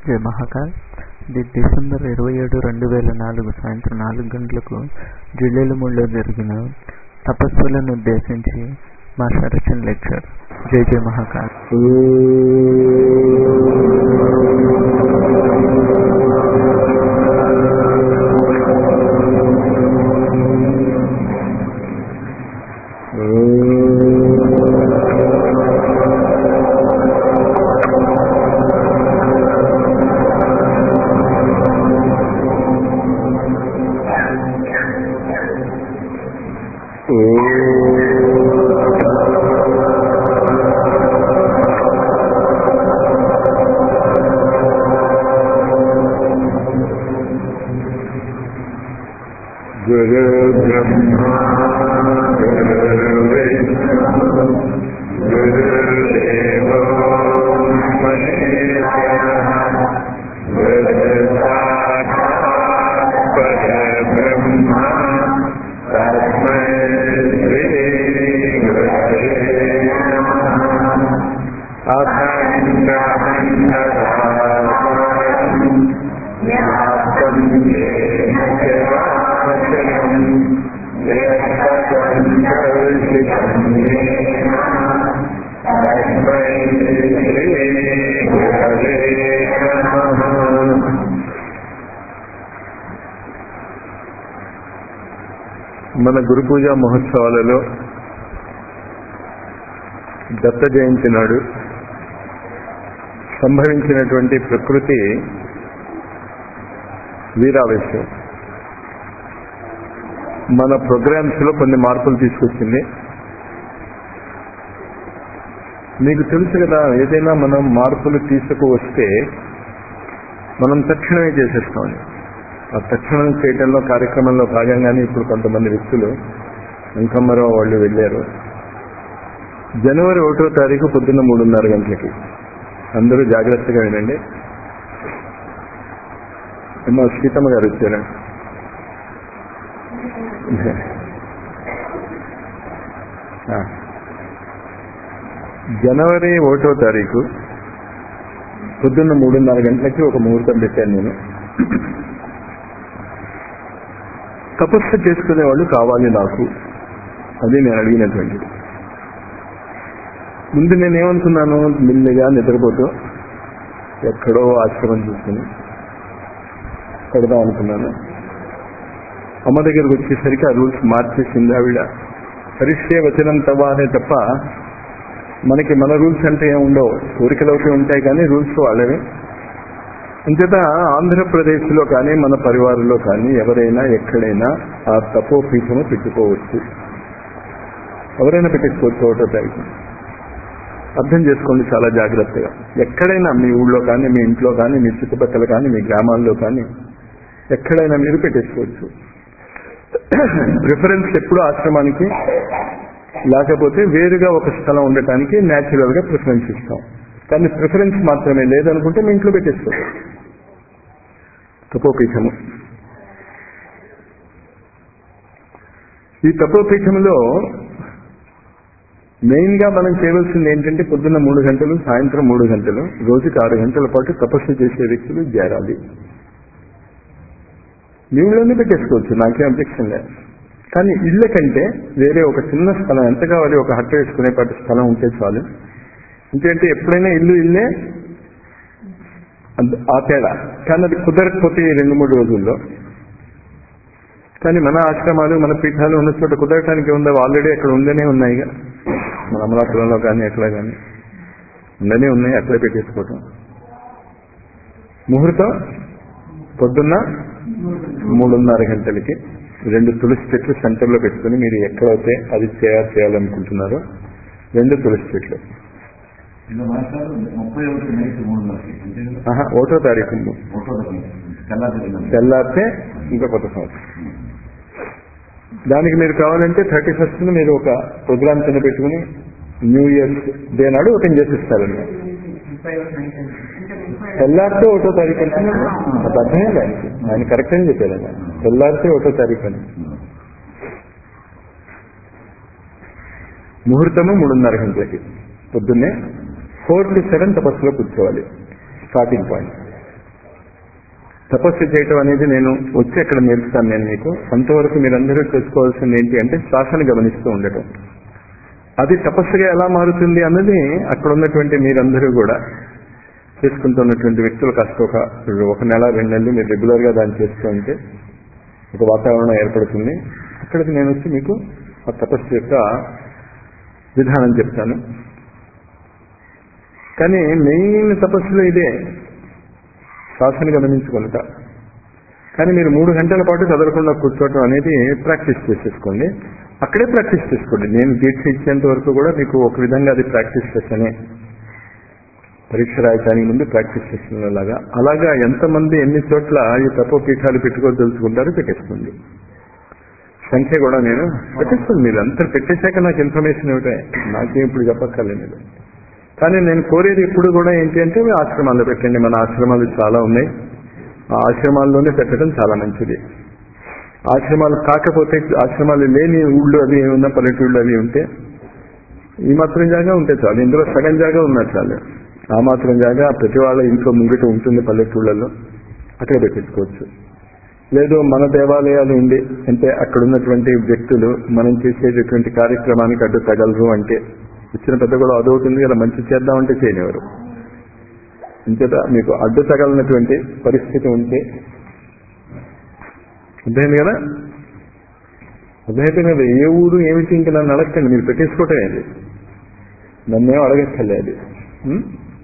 జై మహాకాల్ ఇది డిసెంబర్ ఇరవై ఏడు రెండు వేల నాలుగు సాయంత్రం నాలుగు గంటలకు జిల్లెలమూడిలో జరిగిన తపస్సులను ఉద్దేశించి మా శరచన్ లెక్చర్ జై జై మహాకాల్ गुरु ब्रह्मा गुरुर्विष्णु गुरुर्देवो महेश्वरः गुरुसाक्षात् परब्रह्मा तस्मै श्रीगुरवे नमः अखण्डमण्डलाकारम् ज्ञातं येन चराचरम् यत्तदन्तर्शितं येन तस्मै श्रीगुरवे नमः మన గురు పూజ మహోత్సవాలలో దత్త జయంతి నాడు సంభవించినటువంటి ప్రకృతి వీరావేశం మన ప్రోగ్రామ్స్ లో కొన్ని మార్పులు తీసుకొచ్చింది మీకు తెలుసు కదా ఏదైనా మనం మార్పులు తీసుకువస్తే మనం తక్షణమే చేసేస్తాం ఆ తక్షణం చేయటంలో కార్యక్రమంలో భాగంగానే ఇప్పుడు కొంతమంది వ్యక్తులు వెంకమ్మరావు వాళ్ళు వెళ్ళారు జనవరి ఒకటో తారీఖు పొద్దున్న మూడున్నర గంటలకి అందరూ జాగ్రత్తగా వినండి ఏమో సీతమ్మ గారు వచ్చారా ఆ. జనవరి ఒకటో తారీఖు పొద్దున్న మూడున్నర గంటలకి ఒక ముహూర్తం పెట్టాను నేను తపస్సు చేసుకునే వాళ్ళు కావాలి నాకు అది నేను అడిగినటువంటిది ముందు నేను ఏమనుకున్నాను మెల్లిగా నిద్రపోతూ ఎక్కడో ఆశ్రమం చూసుకుని పెడదాం అనుకున్నాను అమ్మ దగ్గరకు వచ్చేసరికి ఆ రూల్స్ మార్చేసింది ఆవిడ పరిష్కే వచనం తవా అనే తప్ప మనకి మన రూల్స్ అంటే ఏమి ఉండవు కోరికలు ఒకటి ఉంటాయి కానీ రూల్స్ వాళ్ళవి అంచేత ఆంధ్రప్రదేశ్లో కానీ మన పరివారంలో కానీ ఎవరైనా ఎక్కడైనా ఆ తపోపీఠము పెట్టుకోవచ్చు ఎవరైనా పెట్టేసుకోవచ్చు ఒకటో తారీఖు అర్థం చేసుకోండి చాలా జాగ్రత్తగా ఎక్కడైనా మీ ఊళ్ళో కానీ మీ ఇంట్లో కానీ మీ చుట్టుపక్కల కానీ మీ గ్రామాల్లో కానీ ఎక్కడైనా మీరు పెట్టేసుకోవచ్చు ప్రిఫరెన్స్ ఎప్పుడు ఆశ్రమానికి లేకపోతే వేరుగా ఒక స్థలం ఉండటానికి న్యాచురల్ గా ప్రిఫరెన్స్ ఇస్తాం కానీ ప్రిఫరెన్స్ మాత్రమే లేదనుకుంటే మీ ఇంట్లో పెట్టేసుకోవచ్చు తపోపీఠము ఈ తపోపీఠంలో మెయిన్ గా మనం చేయవలసింది ఏంటంటే పొద్దున్న మూడు గంటలు సాయంత్రం మూడు గంటలు రోజుకి ఆరు గంటల పాటు తపస్సు చేసే వ్యక్తులు చేరాలి నీళ్ళలోనే పెట్టేసుకోవచ్చు నాకేం అబ్జెక్షన్ లేదు కానీ ఇళ్ళ కంటే వేరే ఒక చిన్న స్థలం ఎంత కావాలి ఒక హట్ట వేసుకునే పాటు స్థలం ఉంటే చాలు ఎందుకంటే ఎప్పుడైనా ఇల్లు ఇల్లే అంత- ఆ తేడా కానీ అది కుదరకపోతే ఈ రెండు మూడు రోజుల్లో కానీ మన ఆశ్రమాలు మన పీఠాలు ఉన్న చోట కుదరటానికి ఉందా ఆల్రెడీ అక్కడ ఉందనే ఉన్నాయిగా మన అమలాపురంలో కానీ ఎట్లా కానీ ఉండనే ఉన్నాయి అట్లే పెట్టేసుకోవటం ముహూర్తం పొద్దున్న మూడున్నర గంటలకి రెండు తులసి చెట్లు సెంటర్లో పెట్టుకుని మీరు ఎక్కడైతే అది తయారు చేయాలనుకుంటున్నారో రెండు తులసి చెట్లు ఇలా మాట్లాడు ముప్పై ఒకటి నైట్ మూడున్నరకి అంతే కదా ఆహా ఒకటో తారీఖు ఒకటో తరగతి తెల్లారి తెల్లారితే ఇంకా కొత్త సంవత్సరం దానికి మీరు కావాలంటే థర్టీ ఫస్ట్ మీరు ఒక ప్రోగ్రామ్ కింద పెట్టుకుని న్యూ ఇయర్ డే నాడు ఓపెన్ చేసిస్తారండి తెల్లారితే ఒకటో తారీఖు అంటే అది అర్థమే లేదు ఆయన కరెక్ట్ అని చెప్పారు ఆయన తెల్లారితే ఒకటో తారీఖు అని ముహూర్తము మూడున్నర గంటలకి పొద్దున్నే ఫోర్ టు సెవెన్ తపస్సులో కూర్చోవాలి స్టార్టింగ్ పాయింట్ తపస్సు చేయటం అనేది నేను వచ్చి అక్కడ నేర్పుతాను నేను మీకు అంతవరకు మీరందరూ తెలుసుకోవాల్సింది ఏంటి అంటే శ్వాసను గమనిస్తూ ఉండటం అది తపస్సుగా ఎలా మారుతుంది అన్నది అక్కడ ఉన్నటువంటి మీరందరూ కూడా చేసుకుంటున్నటువంటి వ్యక్తులు కాస్త ఒక ఒక నెల రెండు నెలలు మీరు రెగ్యులర్ గా దాన్ని చేస్తూ ఉంటే ఒక వాతావరణం ఏర్పడుతుంది అక్కడికి నేను వచ్చి మీకు ఆ తపస్సు యొక్క విధానం చెప్తాను కానీ మెయిన్ తపస్సులో ఇదే శ్వాసను గమనించుకుంట కానీ మీరు మూడు గంటల పాటు కదలకుండా కూర్చోవటం అనేది ప్రాక్టీస్ చేసేసుకోండి అక్కడే ప్రాక్టీస్ చేసుకోండి నేను దీక్ష ఇచ్చేంత వరకు కూడా మీకు ఒక విధంగా అది ప్రాక్టీస్ సెషనే పరీక్ష రాయటానికి ముందు ప్రాక్టీస్ సెషన్ లాగా అలాగా ఎంతమంది ఎన్ని చోట్ల ఈ తపోపీఠాలు పెట్టుకోదలుచుకుంటారో పెట్టేసుకోండి సంఖ్య కూడా నేను పెట్టేస్తాను మీరు అంతా పెట్టేశాక నాకు ఇన్ఫర్మేషన్ ఇవ్వటే నాకేం ఇప్పుడు చెప్పక్కర్లేదు కానీ నేను కోరేది ఇప్పుడు కూడా ఏంటి అంటే మీ ఆశ్రమాల్లో పెట్టండి మన ఆశ్రమాలు చాలా ఉన్నాయి ఆ ఆశ్రమాల్లోనే పెట్టడం చాలా మంచిది ఆశ్రమాలు కాకపోతే ఆశ్రమాలు లేని ఊళ్ళు అవి ఉన్న పల్లెటూళ్ళు అవి ఉంటే ఈ మాత్రం జాగా ఉంటే చాలు ఇందులో సగం జాగా ఉన్నా చాలు ఆ మాత్రం జాగా ప్రతి వాళ్ళ ఇంట్లో ముంగిట ఉంటుంది పల్లెటూళ్ళలో అక్కడ పెట్టించుకోవచ్చు లేదు మన దేవాలయాలు ఉండి అంటే అక్కడ ఉన్నటువంటి వ్యక్తులు మనం చేసేటటువంటి కార్యక్రమానికి అడ్డు తగలరు అంటే ఇచ్చిన పెద్ద కూడా అదవుతుంది కదా మంచి చేద్దామంటే చేయనివారు ఇంచేత మీకు అడ్డు తగలనటువంటి పరిస్థితి ఉంటే అర్థమైంది కదా అర్థమైతే కదా ఏ ఊరు ఏమిటి ఇంకా నన్ను అడగండి మీరు పెట్టేసుకోవటమే అది నన్నేం అడగక్కర్లేదు ఉం?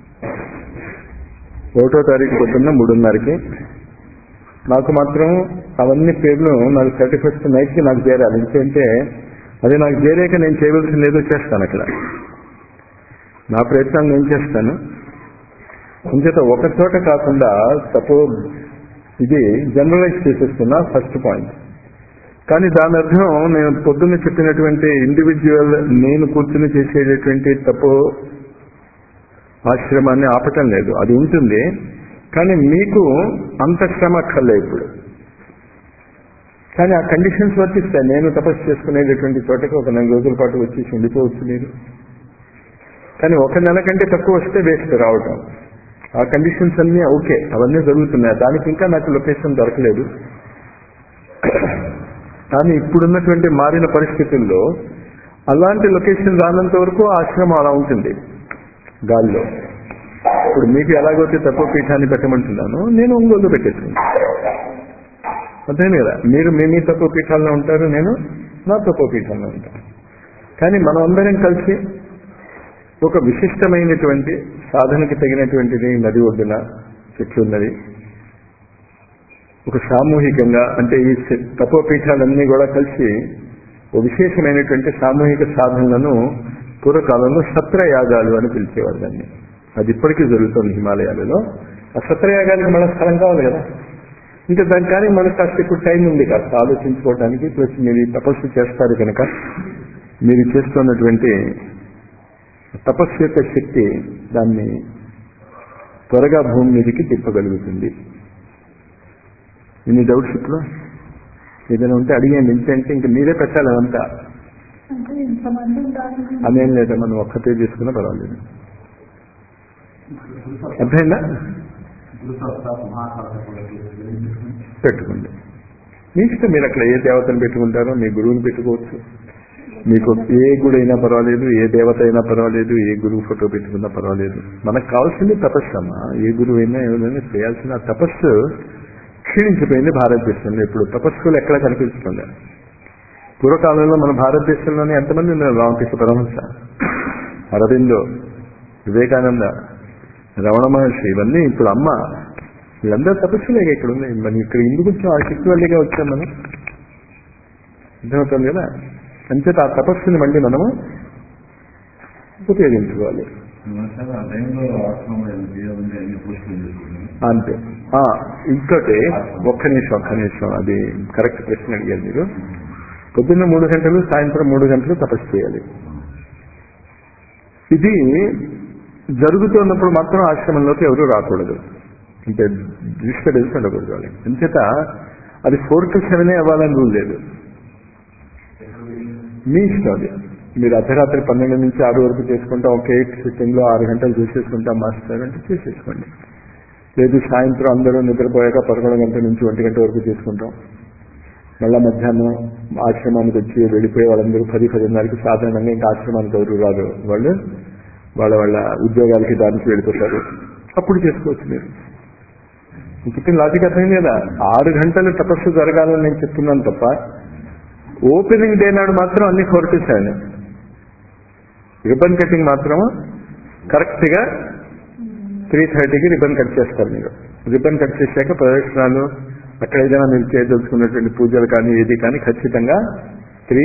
ఒకటో తారీఖు పొద్దున్న మూడున్నరకి నాకు మాత్రం అవన్నీ పేర్లు నాకు థర్టీ ఫస్ట్ నైట్కి నాకు చేరాలి ఎందుకంటే అది నాకు చేరాక నేను చేయవలసింది ఏదో చేస్తాను అక్కడ నా ప్రయత్నం నేను చేస్తాను ఇంచేత ఒక చోట కాకుండా సపోజ్ ఇది జనరలైజ్ చేసేస్తున్నా ఫస్ట్ పాయింట్ కానీ దాని అర్థం నేను పొద్దున్న చెప్పినటువంటి ఇండివిజువల్ నేను కూర్చుని చేసేటటువంటి తప్పు ఆశ్రమాన్ని ఆపటం లేదు అది ఉంటుంది కానీ మీకు అంత శ్రమ అక్కర్లే ఇప్పుడు కానీ ఆ కండిషన్స్ వర్తిస్తాయి నేను తపస్సు చేసుకునేటటువంటి చోటకి ఒక నెల రోజుల పాటు వచ్చేసి ఉండిపోవచ్చు మీరు కానీ ఒక నెల కంటే తక్కువ వస్తే వేస్ట్ రావటం ఆ కండిషన్స్ అన్నీ ఓకే అవన్నీ జరుగుతున్నాయి దానికి ఇంకా నాకు లొకేషన్ దొరకలేదు కానీ ఇప్పుడున్నటువంటి మారిన పరిస్థితుల్లో అలాంటి లొకేషన్ రానంత వరకు ఆశ్రమం అలా ఉంటుంది గాల్లో ఇప్పుడు మీకు ఎలాగైతే తక్కువ పీఠాన్ని పెట్టమంటున్నాను నేను ఒంగోలు పెట్టేస్తున్నాను అర్థమైంది కదా మీరు మీ మీ తక్కువ పీఠాల్లో ఉంటారు నేను నా తక్కువ పీఠాల్లో ఉంటాను కానీ మనం అందరం కలిసి ఒక విశిష్టమైనటువంటి సాధనకి తగినటువంటిది నది ఒడ్డున చెట్లు ఉన్నది ఒక సామూహికంగా అంటే ఈ తపోపీఠాలన్నీ కూడా కలిసి ఒక విశేషమైనటువంటి సామూహిక సాధనలను పూర్వకాలంలో సత్రయాగాలు అని పిలిచేవారు దాన్ని అది ఇప్పటికీ జరుగుతుంది హిమాలయాలలో ఆ సత్రయాగానికి మన స్థలం కావాలి కదా ఇంకా దానికి కానీ మనకు కాస్త ఎక్కువ టైం ఉంది కాస్త ఆలోచించుకోవడానికి ప్లస్ మీరు ఈ తపస్సు చేస్తారు కనుక మీరు చేస్తున్నటువంటి తపస్సు యొక్క శక్తి దాన్ని త్వరగా భూమి మీదకి తిప్పగలుగుతుంది ఇన్ని డౌట్స్ ఇప్పుడు ఏదైనా ఉంటే అడిగండి ఇంతంటే ఇంకా మీరే పెట్టాలి అదంతా అంటే ఇంతమంది ఉండాలి అదేం లేదా మనం ఒక్కతే తీసుకున్నా పర్వాలేదు అర్థమైందా పెట్టుకోండి మీ ఇష్టం మీరు అక్కడ ఏ దేవతను పెట్టుకుంటారో మీ గురువుని పెట్టుకోవచ్చు మీకు ఏ గుడి అయినా పర్వాలేదు ఏ దేవత అయినా పర్వాలేదు ఏ గురువు ఫోటో పెట్టుకున్నా పర్వాలేదు మనకు కావాల్సింది తపస్సు అమ్మా ఏ గురువు అయినా ఏదైనా చేయాల్సిన ఆ తపస్సు క్షీణించిపోయింది భారతదేశంలో ఇప్పుడు తపస్సులు ఎక్కడ కనిపిస్తుంది పూర్వకాలంలో మన భారతదేశంలోనే ఎంతమంది ఉన్నారు రామకృష్ణ పరమహంస అరవిందో వివేకానంద రమణ మహర్షి ఇవన్నీ ఇప్పుడు అమ్మ వీళ్ళందరూ తపస్సులే ఇక్కడ ఉన్నాయి మనం ఇక్కడ ఎందుకు వచ్చాం ఆ శక్తి వల్లిగా వచ్చాం మనం అర్థమవుతుంది కదా అంచేత ఆ తపస్సుని మళ్ళీ మనము ఉపయోగించుకోవాలి సార్ ఆ టైంలో ఆశ్రమంలో బియ్యం అన్ని పోస్టులు చేసుకున్నాను అంతే ఆ, ఇంకోటి ఒక్క నిమిషం ఒక్క నిమిషం అది కరెక్ట్ ప్రశ్న అడిగారు మీరు పొద్దున్న మూడు గంటలు సాయంత్రం మూడు గంటలు తపస్సు చేయాలి ఇది జరుగుతున్నప్పుడు మాత్రం ఆశ్రమంలోకి ఎవరు రాకూడదు అంటే డిస్టర్బెన్స్ ఉండకూడదు వాళ్ళకి అంచేత అది ఫోర్ టు సెవెనే అవ్వాలని రూల్ లేదు మీ ఇష్టం అది మీరు అర్ధరాత్రి పన్నెండు నుంచి ఆరు వరకు చేసుకుంటాం ఒక ఎయిట్ సిట్టింగ్ లో ఆరు గంటలు చేసేసుకుంటాం మాస్టర్ అంటే చేసేసుకోండి లేదు సాయంత్రం అందరూ నిద్రపోయాక పదకొండు గంటల నుంచి ఒంటి గంట వరకు చేసుకుంటాం మళ్ళా మధ్యాహ్నం ఆశ్రమానికి వచ్చి వెళ్ళిపోయే వాళ్ళందరూ పది పదిన్నరకి సాధారణంగా ఇంకా ఆశ్రమానికి ఎవరు రాదు వాళ్ళు వాళ్ళ వాళ్ళ ఉద్యోగాలకి దానికి వెళ్ళిపోతారు అప్పుడు చేసుకోవచ్చు మీరు ఇంక లాజిక్ అర్థమైంది కదా ఆరు గంటలు తపస్సు జరగాలని నేను చెప్తున్నాను తప్ప ఓపెనింగ్ డే నాడు మాత్రం అన్ని కొరటేశాను రిబన్ కటింగ్ మాత్రం కరెక్ట్ గా త్రీ థర్టీకి రిబన్ కట్ చేస్తారు మీరు రిబన్ కట్ చేశాక ప్రదర్శనలు అక్కడ ఏదైనా మీరు చేయదలుచుకున్నటువంటి పూజలు కానీ ఏది కానీ ఖచ్చితంగా త్రీ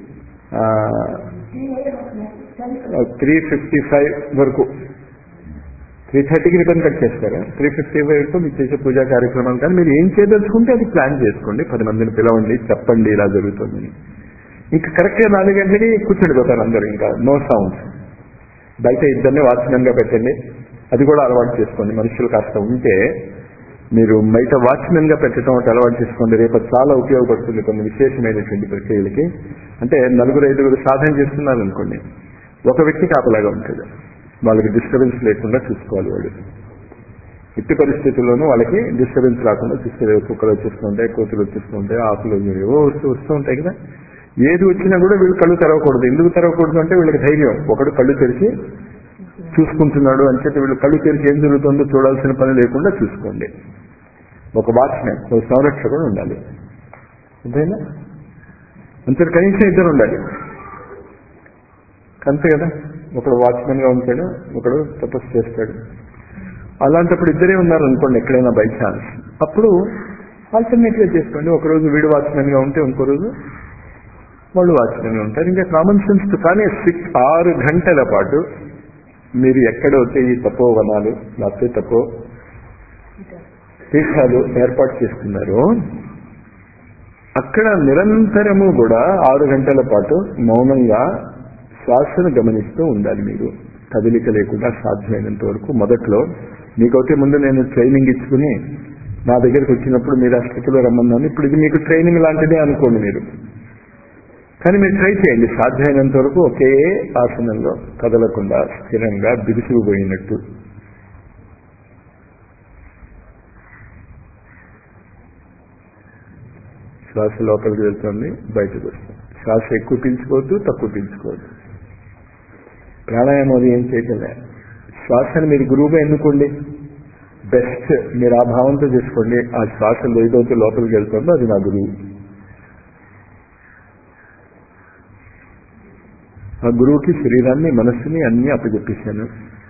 త్రీ ఫిఫ్టీ ఫైవ్ వరకు త్రీ థర్టీకి రిటర్న్ కట్ చేస్తారు త్రీ ఫిఫ్టీ ఫైవ్ వరకు మీరు చేసే పూజా కార్యక్రమాలు కానీ మీరు ఏం చేయదలుచుకుంటే అది ప్లాన్ చేసుకోండి పది మందిని పిలవండి చెప్పండి ఇలా జరుగుతుందని ఇంకా కరెక్ట్గా నాలుగు గంటలకి కూర్చుండిపోతారు అందరూ ఇంకా నో సౌండ్స్ బయట ఇద్దరిని వాచ్మెన్ గా పెట్టండి అది కూడా అలవాటు చేసుకోండి మనుషులు కాస్త ఉంటే మీరు బయట వాచ్మెన్ గా పెట్టడం ఒకటి అలవాటు చేసుకోండి రేపు అది చాలా ఉపయోగపడుతుంది కొన్ని విశేషమైనటువంటి ప్రక్రియలకి అంటే నలుగురు ఐదుగురు సాధన చేస్తున్నారు అనుకోండి ఒక వ్యక్తి కాపలాగా ఉంటుంది వాళ్ళకి డిస్టర్బెన్స్ లేకుండా చూసుకోవాలి వాడు ఎట్టి పరిస్థితుల్లోనూ వాళ్ళకి డిస్టర్బెన్స్ రాకుండా చూసుకోవాలి కుక్కలు వచ్చేస్తూ ఉంటాయి కోతులు వచ్చేస్తూ ఉంటాయి ఆకులు ఏవో వస్తూ వస్తూ ఉంటాయి కదా ఏది వచ్చినా కూడా వీళ్ళు కళ్ళు తెరవకూడదు ఎందుకు తెరవకూడదు అంటే వీళ్ళకి ధైర్యం ఒకడు కళ్ళు తెరిచి చూసుకుంటున్నాడు అని చెప్పి వీళ్ళు కళ్ళు తెరిచి ఏం జరుగుతుందో చూడాల్సిన పని లేకుండా చూసుకోండి ఒక వాచ్మెన్ ఒక సంరక్షకుడు ఉండాలి అంతేనా అంతే కనీసం ఇద్దరు ఉండాలి అంతే కదా ఒకడు వాచ్మెన్ గా ఉంటాడు ఒకడు తపస్సు చేస్తాడు అలాంటప్పుడు ఇద్దరే ఉన్నారు అనుకోండి ఎక్కడైనా బై ఛాన్స్ అప్పుడు ఆల్టర్నేట్ గా చేసుకోండి ఒకరోజు వీడు వాచ్మెన్ గా ఉంటే ఇంకో రోజు వాళ్ళు వాచ్మెన్ గా ఉంటారు ఇంకా కామన్ సెన్స్ కానీ సిక్స్ ఆరు గంటల పాటు మీరు ఎక్కడైతే ఈ తపోవనాలు లేకపోతే తపో పీఠాలు ఏర్పాటు చేసుకున్నారో అక్కడ నిరంతరము కూడా ఆరు గంటల పాటు మౌనంగా శ్వాసను గమనిస్తూ ఉండాలి మీరు కదలిక లేకుండా సాధ్యమైనంత వరకు మొదట్లో మీకైతే ముందు నేను ట్రైనింగ్ ఇచ్చుకుని నా దగ్గరికి వచ్చినప్పుడు మీరు ఆ స్థితిలో రమ్మన్నాను ఇప్పుడు ఇది మీకు ట్రైనింగ్ లాంటిదే అనుకోండి మీరు కానీ మీరు ట్రై చేయండి సాధ్యమైనంత వరకు ఒకే ఆసనంలో కదలకుండా స్థిరంగా బిగుసుకుపోయినట్టు శ్వాస లోపలికి వెళ్తుంది బయటకు వస్తుంది శ్వాస ఎక్కువ పీల్చుకోవద్దు తక్కువ పీల్చుకోవద్దు ప్రాణాయామం అది ఏం చేయటలే శ్వాసను మీరు గురువుగా ఎన్నుకోండి బెస్ట్ మీరు ఆ భావంతో చేసుకోండి ఆ శ్వాస ఏదైతే లోపలికి వెళ్తుందో అది నా గురువు ఆ గురువుకి శరీరాన్ని మనస్సుని అన్ని అప్పచెప్పేశాను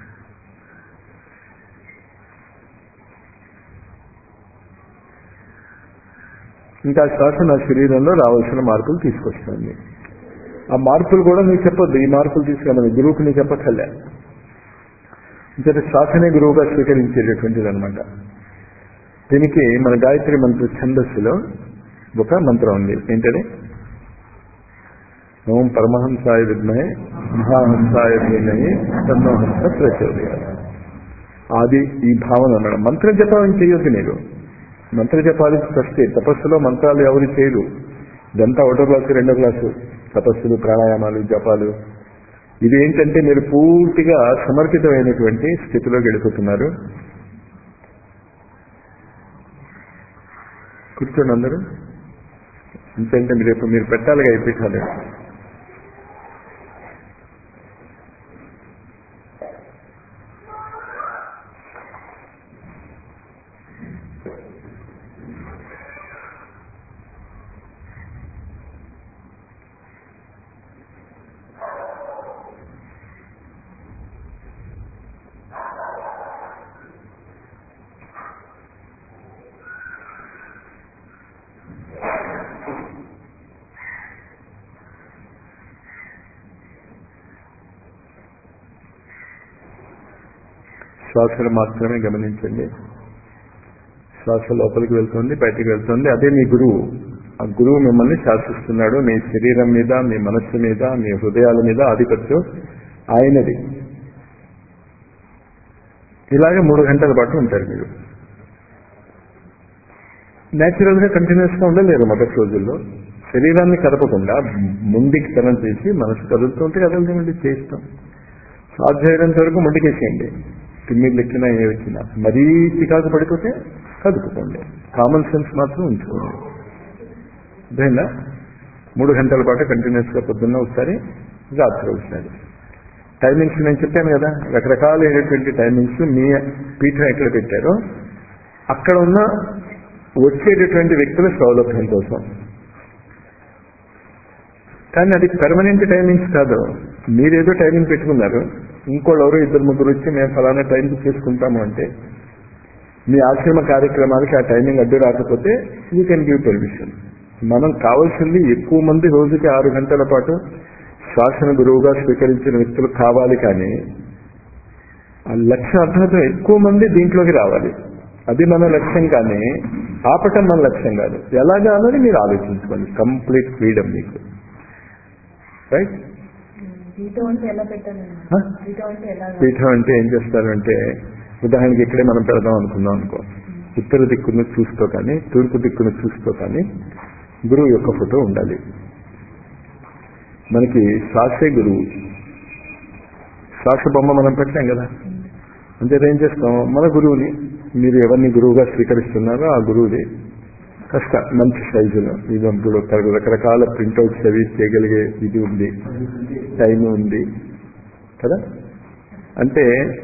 ఇంకా శ్వాస నా శరీరంలో రావాల్సిన మార్పులు తీసుకొస్తుంది ఆ మార్పులు కూడా నీకు చెప్పొద్దు ఈ మార్పులు తీసుకురామని గురువుకి నీకు చెప్పక్కర్లే ఇంకా శ్వాసనే గురువుగా స్వీకరించేటటువంటిది అనమాట దీనికి మన గాయత్రి మంత్ర ఛందస్సులో ఒక మంత్రం ఉంది ఏంటది ఓం పరమహంసాయ విద్మహే మహాహంసాయ ధీమహి తన్నోహంస ప్రచోదయాలు అది ఈ భావన అన్నాడు మంత్ర జపం చేయొద్దు మీరు మంత్ర జపాలు ఫస్ట్ తపస్సులో మంత్రాలు ఎవరు చేయరు ఇదంతా ఒకటో క్లాసు రెండో క్లాసు తపస్సులు ప్రాణాయామాలు జపాలు ఇది ఏంటంటే మీరు పూర్తిగా సమర్పితమైనటువంటి స్థితిలో గడిపోతున్నారు కూర్చోండి అందరూ ఇంతంటే రేపు మీరు పెట్టాలిగా అయిపోయించాలి శ్వాసను మాత్రమే గమనించండి శ్వాస లోపలికి వెళ్తుంది బయటికి వెళ్తుంది అదే మీ గురువు ఆ గురువు మిమ్మల్ని శాసిస్తున్నాడు మీ శరీరం మీద మీ మనస్సు మీద మీ హృదయాల మీద ఆధిపత్యం ఆయనది ఇలాగే మూడు గంటల పాటు ఉంటారు మీరు నేచురల్ గా కంటిన్యూస్ గా ఉండలేరు మొదటి రోజుల్లో శరీరాన్ని కదపకుండా ముందుకి తనం చేసి మనసు కదులుతుంటే కదలదండి చేస్తాం సాధ్యమైనంత వరకు ముందుకేసేయండి తిమ్మిళ్ళు ఎక్కినా ఏ వచ్చినా మరీ చికాకు పడిపోతే కదుపుకోండి కామన్ సెన్స్ మాత్రం ఉంచుకోండి అదేనా మూడు గంటల పాటు కంటిన్యూస్ గా పొద్దున్న ఒకసారి రాత్రి ఒకసారి టైమింగ్స్ నేను చెప్పాను కదా రకరకాలైనటువంటి టైమింగ్స్ మీ పీఠం ఎక్కడ పెట్టారో అక్కడ ఉన్న వచ్చేటటువంటి వ్యక్తుల సౌలభ్యం కోసం కానీ అది పర్మనెంట్ టైమింగ్స్ కాదు మీరేదో టైమింగ్ పెట్టుకున్నారు ఇంకోళ్ళు ఎవరో ఇద్దరు ముగ్గురు వచ్చి మేము ఫలానా టైంకి చేసుకుంటాము అంటే మీ ఆశ్రమ కార్యక్రమాలకి ఆ టైమింగ్ అడ్డు రాకపోతే యూ కెన్ గివ్ పర్మిషన్ మనం కావాల్సింది ఎక్కువ మంది రోజుకి ఆరు గంటల పాటు శ్వాసను గురువుగా స్వీకరించిన వ్యక్తులు కావాలి కానీ ఆ లక్ష్యం అర్థం ఎక్కువ మంది దీంట్లోకి రావాలి అది మన లక్ష్యం కానీ ఆపటం మన లక్ష్యం కాదు ఎలాగా అన్నది మీరు ఆలోచించుకోవాలి కంప్లీట్ ఫ్రీడమ్ మీకు రైట్ జీతం అంటే ఎలా పెట్టాలి Huh? జీతం అంటే ఎలా పీఠం అంటే ఏం చేస్తారు అంటే ఉదాహరణకి ఇక్కడే మనం పెడదాం అనుకుందాం అనుకో ఉత్తర దిక్కును చూస్తూ కానీ తూర్పు దిక్కును చూస్తూ కానీ గురువు యొక్క ఫోటో ఉండాలి మనకి శ్వాసే గురువు శ్వాస బొమ్మ మనం పెట్టాం కదా అంటే ఏం చేస్తాం మన గురువుని మీరు ఎవరిని గురువుగా స్వీకరిస్తున్నారో ఆ గురువుది కష్ట మంచి సైజులో ఇది ఇప్పుడు రకరకాల ప్రింట్అవుట్స్ అవి చేయగలిగే ఇది ఉంది టైం ఉంది కదా అంటే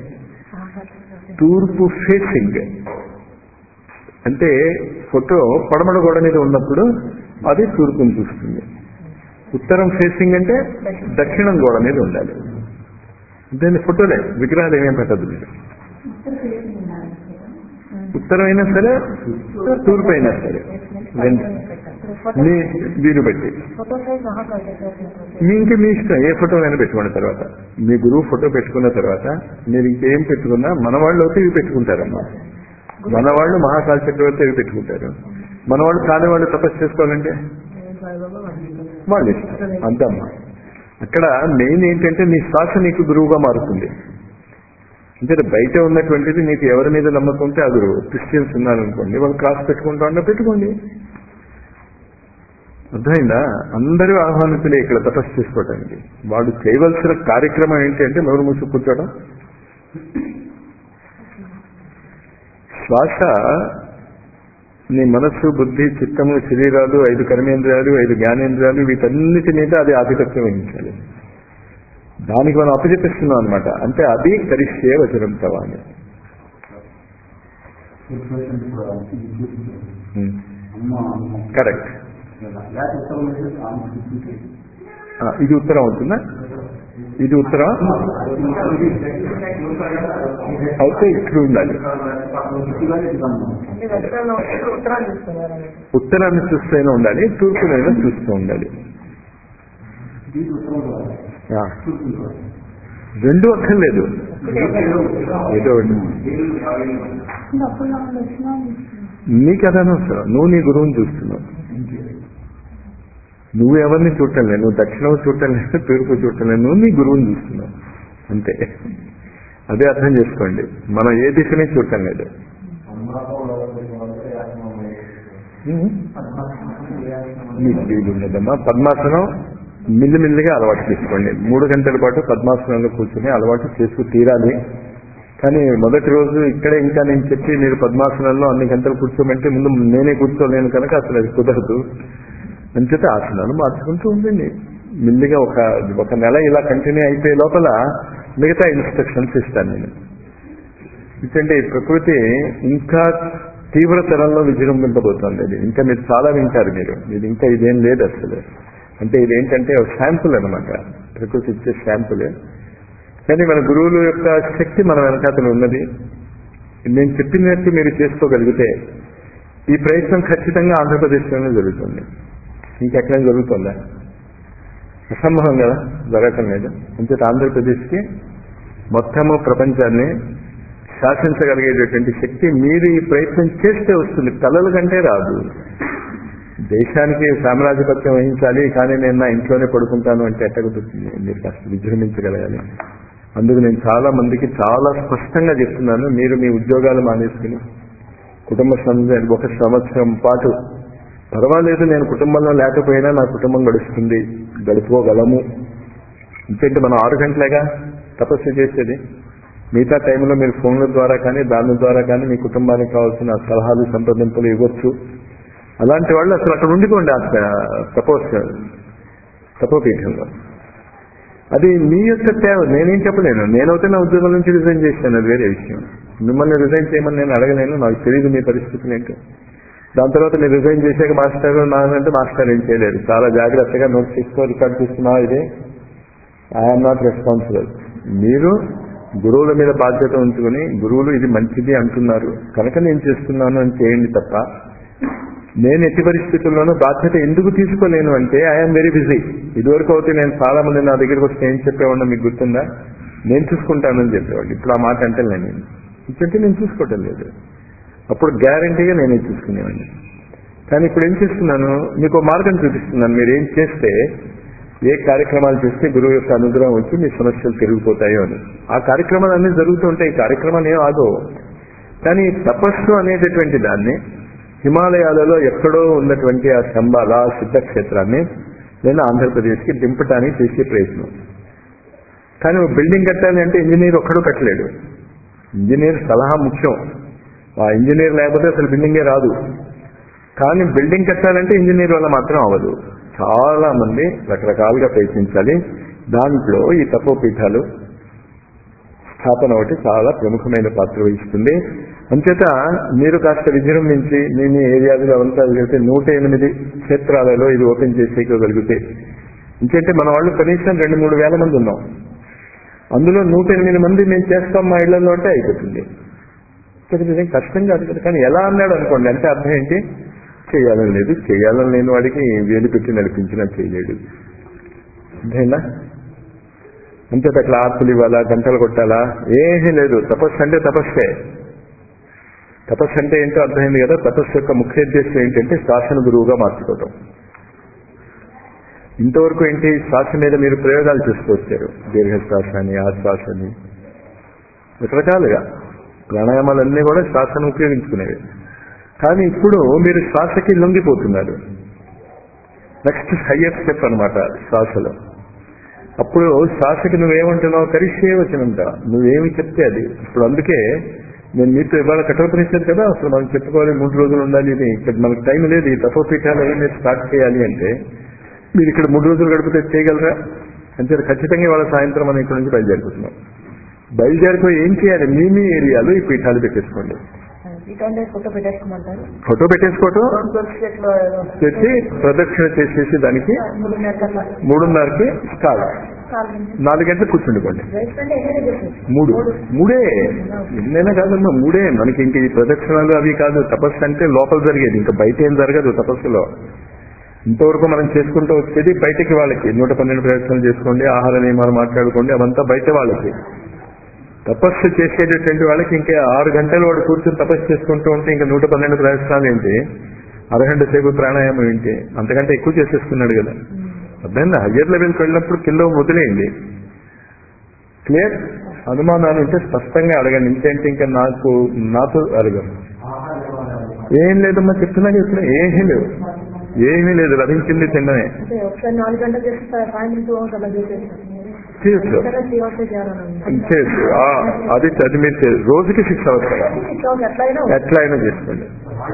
తూర్పు ఫేసింగ్ అంటే ఫోటో పడమడ గోడ మీద ఉన్నప్పుడు అది తూర్పుని చూస్తుంది ఉత్తరం ఫేసింగ్ అంటే దక్షిణం గోడ మీద ఉండాలి అంటే ఫోటోలే విగ్రహాలు ఏమేం పెట్టద్దు మీరు ఉత్తరం అయినా సరే తూర్పు అయినా సరే రెండు మీ వీరు బట్టి ఫోటో సైజ్ వహా కర్ మీ ఇంకే మీ ఇష్టం ఏ ఫోటో అయినా పెట్టుకున్న తర్వాత మీ గురువు ఫోటో పెట్టుకున్న తర్వాత మీరు ఇంకేం పెట్టుకున్నా మన వాళ్ళు అయితే ఇవి పెట్టుకుంటారమ్మా మన వాళ్ళు మహాకాల చక్రవర్తి ఇవి పెట్టుకుంటారు మన వాళ్ళు కాని వాళ్ళు తపస్సు చేసుకోవాలంటే వాళ్ళు ఇష్టం అంతమ్మా అక్కడ మెయిన్ ఏంటంటే నీ శ్వాస నీకు గురువుగా మారుతుంది అంటే బయట ఉన్నటువంటిది నీకు ఎవరి మీద నమ్మకం ఉంటే ఆ గురువు క్రిస్టియన్స్ ఉన్నారనుకోండి వాళ్ళు క్రాస్ పెట్టుకుంటా ఉన్నా పెట్టుకోండి అర్థమైందా అందరూ ఆహ్వానితులే ఇక్కడ తపస్సు చేసుకోవటానికి వాడు చేయవలసిన కార్యక్రమం ఏంటి అంటే నోరు మూసి కూర్చోవడం శ్వాస నీ మనస్సు బుద్ధి చిత్తము శరీరాలు ఐదు కర్మేంద్రియాలు ఐదు జ్ఞానేంద్రియాలు వీటన్నిటి మీద అది ఆధిపత్యం వహించాలి దానికి మనం అప్పచెప్పిస్తున్నాం అనమాట అంటే అది కరిష్యే వచనం తవా అని కరెక్ట్ ఇది ఉత్తరం అవుతుందా ఇది ఉత్తరం అయితే ఇక్కడ ఉండాలి అంటే దక్షిణంలో ఉంటే ఉత్తరాలు చూస్తున్నారు ఉత్తరాన్ని చూస్తూనే ఉండాలి తూర్పునైనా చూస్తూ ఉండాలి ఆ. రెండు అక్కర్లేదు ఏదో ఒకటి అప్పుడు నా దక్షిణం నీకు అదనవసరం నువ్వు నీ గురువుని చూస్తున్నావు నువ్వు ఎవరిని చూడటం లేదు నువ్వు దక్షిణం చూడటం లేదు తూర్పు చూడటం లేదు నువ్వు నీ గురువుని చూస్తున్నావు అంతే అదే అర్థం చేసుకోండి మనం ఏ దిశని చూడటం లేదు మీకు వీలున్నదమ్మా పద్మాసనం మిల్లిమిల్లిగా అలవాటు చేసుకోండి మూడు గంటల పాటు పద్మాసనంలో కూర్చొని అలవాటు చేసుకు తీరాలి కానీ మొదటి రోజు ఇక్కడే ఇంకా నేను చెప్పి మీరు పద్మాసనంలో అన్ని గంటలు కూర్చోమంటే ముందు నేనే కూర్చోలేను కనుక అసలు అది కుదరదు అంచేత ఆసనాలు మార్చుకుంటూ ఉండండి మిల్లిగా ఒక ఒక నెల ఇలా కంటిన్యూ అయిపోయే లోపల మిగతా ఇన్స్ట్రక్షన్స్ ఇస్తాను నేను ఎందుకంటే ఈ ప్రకృతి ఇంకా తీవ్రతరంలో విజృంభింపబోతోంది అది ఇంకా మీరు చాలా వింటారు మీరు ఇది ఇంకా ఇదేం లేదు అసలు అంటే ఇదేంటంటే శాంపుల్ అనమాట ప్రకృతి ఇచ్చే శాంపుల్ కానీ మన గురువుల యొక్క శక్తి మన వెనకాతలు ఉన్నది నేను చెప్పినట్టు మీరు చేసుకోగలిగితే ఈ ప్రయత్నం ఖచ్చితంగా ఆంధ్రప్రదేశ్లోనే జరుగుతుంది ఇంకెక్కడైనా జరుగుతుందా అసంభవం కదా జరగటం లేదు అంచేత ఆంధ్రప్రదేశ్కి మొత్తము ప్రపంచాన్ని శాసించగలిగేటటువంటి శక్తి మీరు ఈ ప్రయత్నం చేస్తే వస్తుంది కళల కంటే రాదు దేశానికి సామ్రాజ్యపత్యం వహించాలి కానీ నేను నా ఇంట్లోనే పడుకుంటాను అంటే ఎట్ట కుదురుతుంది మీరు కాస్త విజృంభించగలగాలి అందుకు నేను చాలా మందికి చాలా స్పష్టంగా చెప్తున్నాను మీరు మీ ఉద్యోగాలు మానేసుకుని కుటుంబ సంఘ ఒక సంవత్సరం పాటు పర్వాలేదు నేను కుటుంబంలో లేకపోయినా నా కుటుంబం గడుస్తుంది గడుపుకోగలము ఎందుకంటే మనం ఆరు గంటలేగా తపస్సు చేసేది మిగతా టైంలో మీరు ఫోన్ల ద్వారా కానీ దాని ద్వారా కానీ మీ కుటుంబానికి కావాల్సిన సలహాలు సంప్రదింపులు ఇవ్వచ్చు అలాంటి వాళ్ళు అసలు అక్కడ ఉండిపోండి ఆ తపోస్ తపోపీఠంలో అది మీ యొక్క సేవ నేనేం చెప్పలేను నేనైతే నా ఉద్యోగం నుంచి రిజైన్ చేశాను అది వేరే విషయం మిమ్మల్ని రిజైన్ చేయమని నేను అడగలేను నాకు తెలియదు మీ పరిస్థితులు ఏంటో దాని తర్వాత మీరు రిజైన్ చేశాక మాస్టర్ నానంటే మాస్టర్ ఏం చేయలేరు చాలా జాగ్రత్తగా నోట్ చేసుకో రికార్డ్ చేస్తున్నా ఇది ఐఎమ్ నాట్ రెస్పాన్సిబుల్ మీరు గురువుల మీద బాధ్యత ఉంచుకొని గురువులు ఇది మంచిది అంటున్నారు కనుక నేను చేస్తున్నాను అని చేయండి తప్ప నేను ఎట్టి పరిస్థితుల్లోనూ బాధ్యత ఎందుకు తీసుకోలేను అంటే ఐఎమ్ వెరీ బిజీ ఇదివరకు అయితే నేను చాలా మంది నా దగ్గరికి వస్తే ఏం చెప్పేవాడినా మీకు గుర్తుందా నేను చూసుకుంటానని చెప్పేవాళ్ళు ఇప్పుడు ఆ మాట అంటే నేను ఇప్పుడంటే నేను చూసుకోవటం లేదు అప్పుడు గ్యారంటీగా నేనే చూసుకునేవాడిని కానీ ఇప్పుడు ఏం చేస్తున్నాను మీకు ఒక మార్గం చూపిస్తున్నాను మీరు ఏం చేస్తే ఏ కార్యక్రమాలు చేస్తే గురువు యొక్క అనుగ్రహం వచ్చి మీ సమస్యలు తిరిగిపోతాయో అని ఆ కార్యక్రమాలు అన్నీ జరుగుతూ ఉంటాయి ఈ కార్యక్రమాలు ఏం ఆగవు కానీ తపస్సు అనేటటువంటి దాన్ని హిమాలయాలలో ఎక్కడో ఉన్నటువంటి ఆ శంబాల సిద్ధక్షేత్రాన్ని నేను ఆంధ్రప్రదేశ్కి దింపడానికి చేసే ప్రయత్నం కానీ ఒక బిల్డింగ్ కట్టాలి అంటే ఇంజనీర్ ఒక్కడు కట్టలేడు ఇంజనీర్ సలహా ముఖ్యం ఆ ఇంజనీర్ లేకపోతే అసలు బిల్డింగే రాదు కానీ బిల్డింగ్ కట్టాలంటే ఇంజనీర్ వల్ల మాత్రం అవ్వదు చాలా మంది రకరకాలుగా ప్రయత్నించాలి దాంట్లో ఈ తపోపీఠాలు స్థాపన ఒకటి చాలా ప్రముఖమైన పాత్ర వహిస్తుంది అంచేత మీరు కాస్త విజృంభించి మీ మీ ఏరియాలో అంతా వెళ్తే నూట ఎనిమిది క్షేత్రాలలో ఇది ఓపెన్ చేసేయగలిగితే ఇంకంటే మన వాళ్ళు కనీసం రెండు మూడు వేల మంది ఉన్నాం అందులో నూట ఎనిమిది మంది మేము చేస్తాం మా ఇళ్లలో అంటే అయిపోతుంది ఇక్కడ ఇదేం కష్టం కాదు కదా కానీ ఎలా అన్నాడు అనుకోండి అంటే అర్థం ఏంటి చేయాలని లేదు చేయాలని లేని వాడికి వేలు పెట్టి నడిపించినా చేయలేడు అంతేనా అంతే అట్లా ఆర్పులు ఇవ్వాలా గంటలు కొట్టాలా ఏమీ లేదు తపస్సు అంటే తపస్సే తపస్సు అంటే ఏంటో అర్థమైంది కదా తపస్సు యొక్క ముఖ్య ఉద్దేశం ఏంటంటే శాసన గురువుగా మార్చుకోవటం ఇంతవరకు ఏంటి శ్వాస మీద మీరు ప్రయోగాలు చేస్తూ వచ్చారు దీర్ఘశ్వాస అని ఆశ్వాస అని రకరకాలుగా ప్రాణాయామాలన్నీ కూడా శ్వాసను ఉపయోగించుకునేవి కానీ ఇప్పుడు మీరు శ్వాసకి లొంగిపోతున్నారు నెక్స్ట్ హయ్యర్ స్టెప్ అనమాట శ్వాసలో అప్పుడు శ్వాసకి నువ్వేమంటున్నావు కరిష్యే వచ్చినంత నువ్వేమి చెప్తే అది ఇప్పుడు అందుకే నేను మీతో ఇవాళ కఠోపనిచ్చాను కదా అసలు మనం చెప్పుకోవాలి మూడు రోజులు ఉండాలి ఇది ఇక్కడ మనకు టైం లేదు ఈ తపోపీఠాలు అవి మీరు స్టార్ట్ చేయాలి అంటే మీరు ఇక్కడ మూడు రోజులు గడిపితే చేయగలరా అంటే ఖచ్చితంగా ఇవాళ సాయంత్రం మనం ఇక్కడ నుంచి బయలుదేరిపోతున్నాం బయలుదేరిపోయి ఏం చేయాలి మీ మీ ఏరియాలో ఈ పీఠాలు పెట్టేసుకోండి ఈ టైంలో ఫోటో పెట్టేసుకోమంటారు ఫోటో పెట్టేసుకోవటం లో చేసి ప్రదక్షిణ చేసేసి దానికి మూడున్నర కట్ల మూడున్నరకి స్టార్ట్ కాలు నుంచి నాలుగు గంటలు కూర్చుండిపోండి రైస్ అంటే ఎక్కడ చేసేసి మూడు మూడే ఎన్నైనా కాదమ్మా మూడే మనకి ఇంక ఈ ప్రదక్షిణాలు అవి కాదు తపస్సు అంటే లోపల జరిగేది ఇంకా బయట ఏం జరగదు తపస్సులో ఇంతవరకు మనం చేసుకుంటూ వచ్చేది బయటికి వాళ్ళకి నూట పన్నెండు ప్రదక్షిణలు చేసుకోండి ఆహార నియమాలు మాట్లాడుకోండి అవంతా బయట వాళ్ళకి తపస్సు చేసేటటువంటి వాళ్ళకి ఇంకా ఆరు గంటలు వాడు కూర్చొని తపస్సు చేసుకుంటూ ఉంటే ఇంకా నూట పన్నెండు ప్రదక్షిణాలు ఏంటి అరగంట సేపు ప్రాణాయామం ఏంటి అంతకంటే ఎక్కువ చేసేస్తున్నాడు కదా అర్థమైందా హయ్యర్ లెవెల్కి వెళ్ళినప్పుడు కింద వదిలేయండి క్లియర్ అనుమానాలు ఉంటే స్పష్టంగా అడగండి ఇంకేంటి ఇంకా నాకు నాతో అడగండి ఏం లేదమ్మా చెప్తున్నా చెప్తున్నా ఏమీ లేవు ఏమీ లేదు లభించింది తిన్ననే అంటే ఒకసారి నాలుగు గంటలు చేసి సాయంత్రం టూ అవర్స్ అలా చేసేస్తాను చేయొచ్చు త్రీ అవర్స్ చేయాలని ఉంది చేయొచ్చు ఆ, అది అది మీరు చేయొచ్చు. రోజుకి సిక్స్ అవర్స్ కదా సిక్స్ అవర్స్ ఎట్లయినా ఎట్లా అయినా చేసుకోండి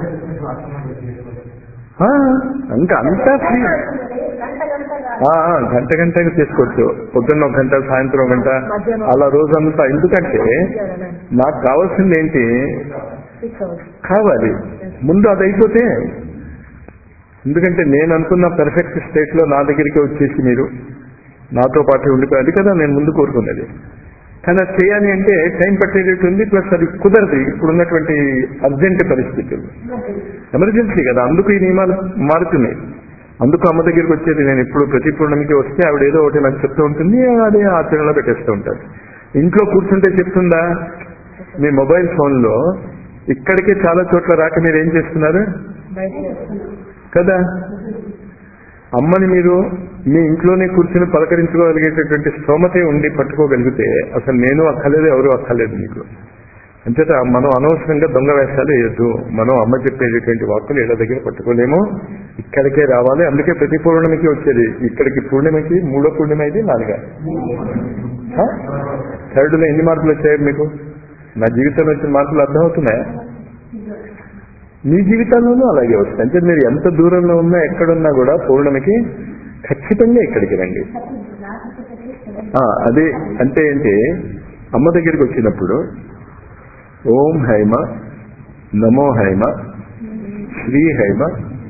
ఆ, ఇంకా అంతా ఫ్రీ గంట గంట కాదు. ఆ, ఆ, గంట గంటకి చేసుకోవచ్చు పొద్దున్న ఒక గంట సాయంత్రం ఒక గంట అలా రోజంతా ఎందుకంటే చేయాలని నాకు కావాల్సింది ఏంటి సిక్స్ అవర్స్ కావాలి ముందు అది అయిపోతే ఎందుకంటే నేను అనుకున్న పర్ఫెక్ట్ స్టేట్ లో నా దగ్గరికి వచ్చేసి మీరు నాతో పాటు ఉండిపోయాలి కదా నేను ముందు కోరుకున్నది కానీ అది చేయాలి అంటే టైం పట్టేటట్టు ఉంది ప్లస్ అది కుదరదు ఇప్పుడున్నటువంటి అర్జెంట్ పరిస్థితులు ఎమర్జెన్సీ కదా అందుకు ఈ నియమాలు మారుతున్నాయి అందుకు అమ్మ దగ్గరికి వచ్చేది నేను ఇప్పుడు ప్రతి పూర్ణమికి వస్తే ఆవిడ ఏదో ఒకటి నాకు చెప్తూ ఉంటుంది అదే ఆచరణలో పెట్టేస్తూ ఉంటారు ఇంట్లో కూర్చుంటే చెప్తుందా మీ మొబైల్ ఫోన్లో ఇక్కడికే చాలా చోట్ల రాక మీరు ఏం చేస్తున్నారు బయట చేస్తాను. కదా అమ్మని మీరు మీ ఇంట్లోనే కూర్చుని పలకరించుకోగలిగేటటువంటి స్తోమతే ఉండి పట్టుకోగలిగితే అసలు నేను అక్కర్లేదు ఎవరు అక్కర్లేదు మీకు అంచేత మనం అనవసరంగా దొంగ వేషాలు వేయద్దు మనం అమ్మ చెప్పేటటువంటి వాక్కులు ఇళ్ళ దగ్గర పట్టుకోలేము ఇక్కడికే రావాలి అందుకే ప్రతి పూర్ణిమకి వచ్చేది ఇక్కడికి పూర్ణిమకి మూడో పూర్ణిమ ఇది నాలుగా ఆ? థర్డ్లో ఎన్ని మార్కులు వచ్చాయి మీకు నా జీవితంలో వచ్చిన మార్కులు అర్థమవుతున్నాయా మీ జీవితాల్లోనూ అలాగే వస్తాయి అంటే మీరు ఎంత దూరంలో ఉన్నా ఎక్కడున్నా కూడా పౌర్ణమికి ఖచ్చితంగా ఇక్కడికి రండి ఆ, అదే అంటే ఏంటి అమ్మ దగ్గరికి వచ్చినప్పుడు ఓం హైమ నమో హైమ శ్రీ హైమ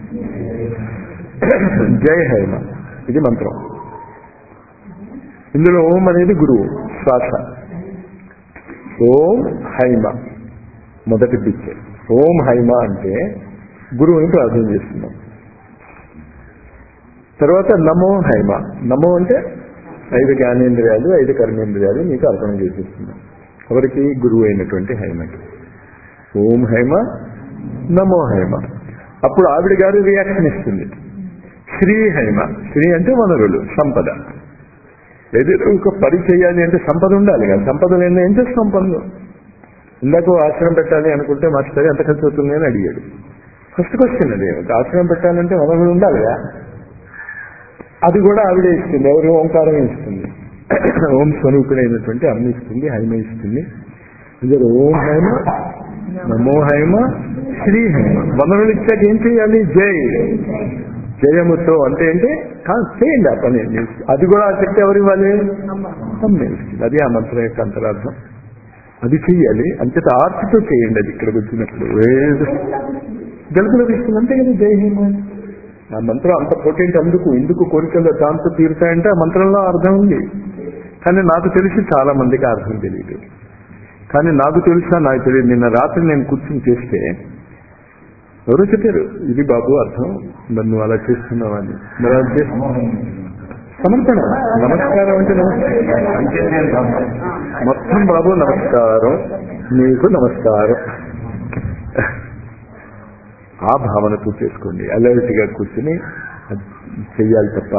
జై హైమ ఇది మంత్రం ఇందులో ఓం అనేది గురువు శ్వాస ఓం హైమ మొదటి పిచ్చే ఓం హైమ అంటే గురువుని ప్రార్థన చేస్తున్నాం తర్వాత నమో హైమ నమో అంటే ఐదు జ్ఞానేంద్రియాలు ఐదు కర్మేంద్రియాలు మీకు అర్పణ చేసేస్తున్నాం ఎవరికి గురువు అయినటువంటి హైమకి ఓం హైమ నమో హైమ అప్పుడు ఆవిడ గారు రియాక్షన్ ఇస్తుంది శ్రీ హైమ శ్రీ అంటే వనరులు సంపద లేదు ఒక పని చేయాలి అంటే సంపద ఉండాలి కదా సంపద లేని ఏం చేస్తాం పనులు ఇందాక ఓ ఆశ్రమం పెట్టాలి అనుకుంటే మాస్టర్ ఎంత ఖర్చు అవుతుంది అని అడిగాడు ఫస్ట్ క్వశ్చన్ అది ఒక ఆశ్రమం పెట్టాలంటే వనరులు ఉండాలిగా అది కూడా ఆవిడే ఇస్తుంది ఎవరు ఓంకారం ఇస్తుంది ఓం స్వరూపుడైనటువంటి అమ్మ ఇస్తుంది హైమ ఇస్తుంది ఇద్దరు ఓం హైమ నమో హైమ శ్రీ హైమ వనరులు ఇచ్చాక ఏం చేయాలి జై జయముతో అంటే ఏంటి కా- చేయండి ఆ పని అది కూడా ఆ శక్తి ఎవరు ఇవ్వాలి అమ్మే ఇస్తుంది అది ఆ మంత్రం యొక్క అంతరార్థం అది చెయ్యాలి అంతేత ఆర్తితో చేయండి అది ఇక్కడికి వచ్చినప్పుడు ఏదో గెలుపులోకి ఇస్తుంది అంతే కదా జై హేమ ఆ మంత్రం అంత పొటెంట్ అందుకు ఎందుకు కోరికలు దాంతో తీరుతాయంటే ఆ మంత్రంలో అర్థం ఉంది కానీ నాకు తెలిసి చాలా మందికి ఆ అర్థం తెలియదు కానీ నాకు తెలుసా నాకు తెలియదు నిన్న రాత్రి నేను కూర్చుని చేస్తే ఎవరో చెప్పారు ఇది బాబు అర్థం మరి నువ్వు అలా చేస్తున్నావని మరి అది చేస్తున్నావు. సమర్పణ నమస్కారం అంటే నమస్కారం మొత్తం బాబు నమస్కారం నీకు నమస్కారం ఆ భావనతో చేసుకోండి అలర్ట్ గా కూర్చుని అది చెయ్యాలి తప్ప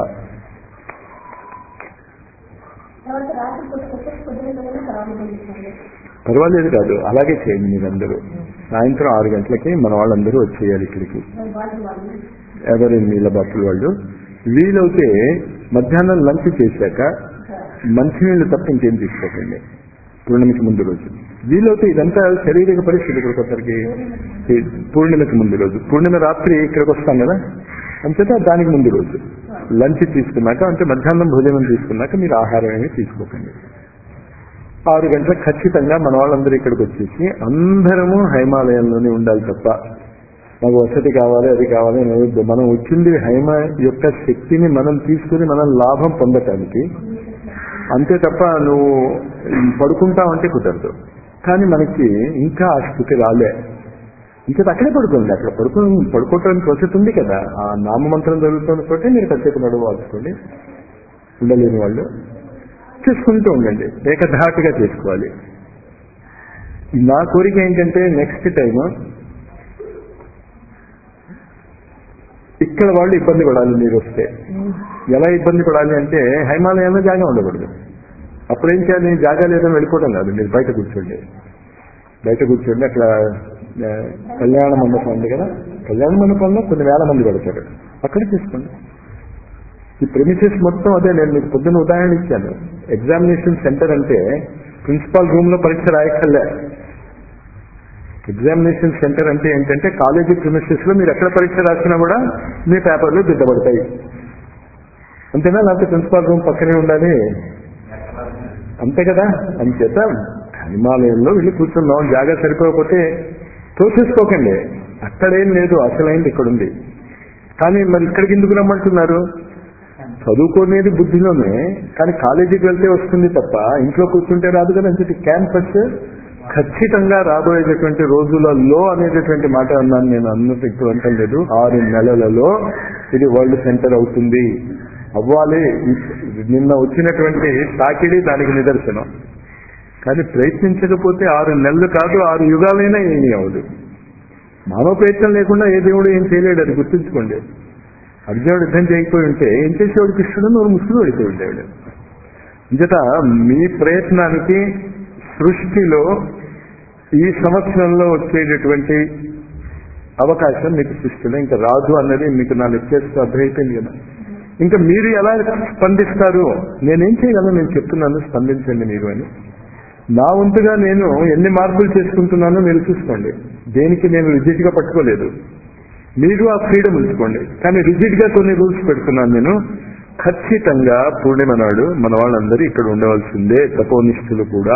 తర్వాత రాత్రి పుట్టుకొస్తే పొద్దున్న తర్వాత పంపిస్తాను పర్వాలేదు కాదు అలాగే చేయండి మీరందరూ సాయంత్రం ఆరు గంటలకి మన వాళ్ళందరూ వచ్చేయాలి ఇక్కడికి వాళ్ళు వాళ్ళు ఎవరి నీళ్ళ బాపులు వాళ్ళు వీలైతే మధ్యాహ్నం లంచ్ చేశాక మంచినీళ్ళు తప్ప ఇంకేం తీసుకోకండి పూర్ణిమకి ముందు రోజు వీలైతే ఇదంతా శారీరక పరిస్థితి ఇక్కడికి ఒకరికి పూర్ణిమకి ముందు రోజు పూర్ణిమ రాత్రి ఇక్కడికి వస్తాం కదా అంతేత దానికి ముందు రోజు లంచ్ తీసుకున్నాక అంటే మధ్యాహ్నం భోజనం తీసుకున్నాక మీరు ఆహారం ఏమీ తీసుకోకండి ఆరు గంటలకు ఖచ్చితంగా మన వాళ్ళందరూ ఇక్కడికి వచ్చేసి అందరము హైమాలయంలోనే ఉండాలి తప్ప నాకు వసతి కావాలి అది కావాలి అని అనవద్దు. మనం వచ్చింది హైమ యొక్క శక్తిని మనం తీసుకుని మనం లాభం పొందటానికి అంతే తప్ప నువ్వు పడుకుంటావంటే కుదరదు కానీ మనకి ఇంకా ఆ స్థితి రాలే ఇంకా అక్కడే పడుకోండి అక్కడ పడుకో పడుకోవటానికి వసతి ఉంది కదా ఆ నామమంత్రం జరుగుతున్న చోటే మీరు కాసేపు నడువు వాల్చుకోండి ఉండలేని వాళ్ళు చేసుకుంటూ ఉండండి ఏకధాటుగా చేసుకోవాలి నా కోరిక ఏంటంటే నెక్స్ట్ టైం ఇక్కడ వాళ్ళు ఇబ్బంది పడాలి మీరు వస్తే ఎలా ఇబ్బంది పడాలి అంటే హైమాలయంలో జాగా ఉండకూడదు అప్పుడేం చేయాలి జాగా లేదని వెళ్ళిపోవడం కాదు మీరు బయట కూర్చోండి బయట కూర్చోండి అక్కడ ఆ, కళ్యాణ మండపం ఉంది కదా కళ్యాణ మండపంలో కొన్ని వేల మంది పడతారు అక్కడ తీసుకోండి ఈ ప్రెమిసెస్ మొత్తం అదే నేను మీకు పొద్దున్న ఉదాహరణ ఇచ్చాను ఎగ్జామినేషన్ సెంటర్ అంటే ప్రిన్సిపాల్ రూమ్ లో పరీక్ష రాయక్కర్లే ఎగ్జామినేషన్ సెంటర్ అంటే ఏంటంటే కాలేజీ ప్రిమిసెస్ లో మీరు ఎక్కడ పరీక్ష రాసినా కూడా మీ పేపర్లు దిద్దబడతాయి అంతేనా లేకపోతే ప్రిన్సిపాల్ రూమ్ పక్కనే ఉండాలి అంతే కదా అంచేత హిమాలయంలో వెళ్ళి కూర్చున్నాం జాగా సరిపోకపోతే తోసేసుకోకండి అక్కడేం లేదు అసలైంది ఇక్కడ ఉంది కానీ మరి ఇక్కడికి ఎందుకు రమ్మంటున్నారు చదువుకునేది బుద్ధిలోనే కానీ కాలేజీకి వెళ్తే వస్తుంది తప్ప ఇంట్లో కూర్చుంటే రాదు కదా అంటే క్యాంపస్ ఖచ్చితంగా రాబోయేటటువంటి రోజులలో అనేటటువంటి మాట అన్నాను నేను అన్నట్టు ఇప్పుడు అంటలేదు ఆరు నెలలలో ఇది వరల్డ్ సెంటర్ అవుతుంది అవ్వాలి నిన్న వచ్చినటువంటి తాకిడి దానికి నిదర్శనం కానీ ప్రయత్నించకపోతే ఆరు నెలలు కాదు ఆరు యుగాలైనా ఏమీ అవ్వదు మానవ ప్రయత్నం లేకుండా ఏ దేవుడు ఏం చేయలేడు అది గుర్తుంచుకోండి అర్జునుడు యుద్ధం చేయకపోయి ఉంటే ఏం చేసేవాడు కృష్ణుడు నూరు ముసుగులు పడిపోయి ఉండేవాడు ఇంకట మీ ప్రయత్నానికి సృష్టిలో ఈ సంవత్సరంలో వచ్చేటటువంటి అవకాశం మీకు సృష్టిలో ఇంకా రాదు అన్నది మీకు నా లెక్చర్స్ అర్థమైపోయింది కదా ఇంకా మీరు ఎలా స్పందిస్తారు నేనేం చేయగలను నేను చెప్తున్నాను స్పందించండి మీరు అని నా వంతుగా నేను ఎన్ని మార్పులు చేసుకుంటున్నానో మీరు చూసుకోండి దేనికి నేను రిజిడ్ గా పట్టుకోలేదు మీరు ఆ ఫ్రీడమ్ ఉంచుకోండి కానీ రిజిడ్ గా కొన్ని రూల్స్ పెడుతున్నాను నేను ఖచ్చితంగా పూర్ణిమ నాడు మన వాళ్ళందరూ ఇక్కడ ఉండవలసిందే తపోనిష్ఠులు కూడా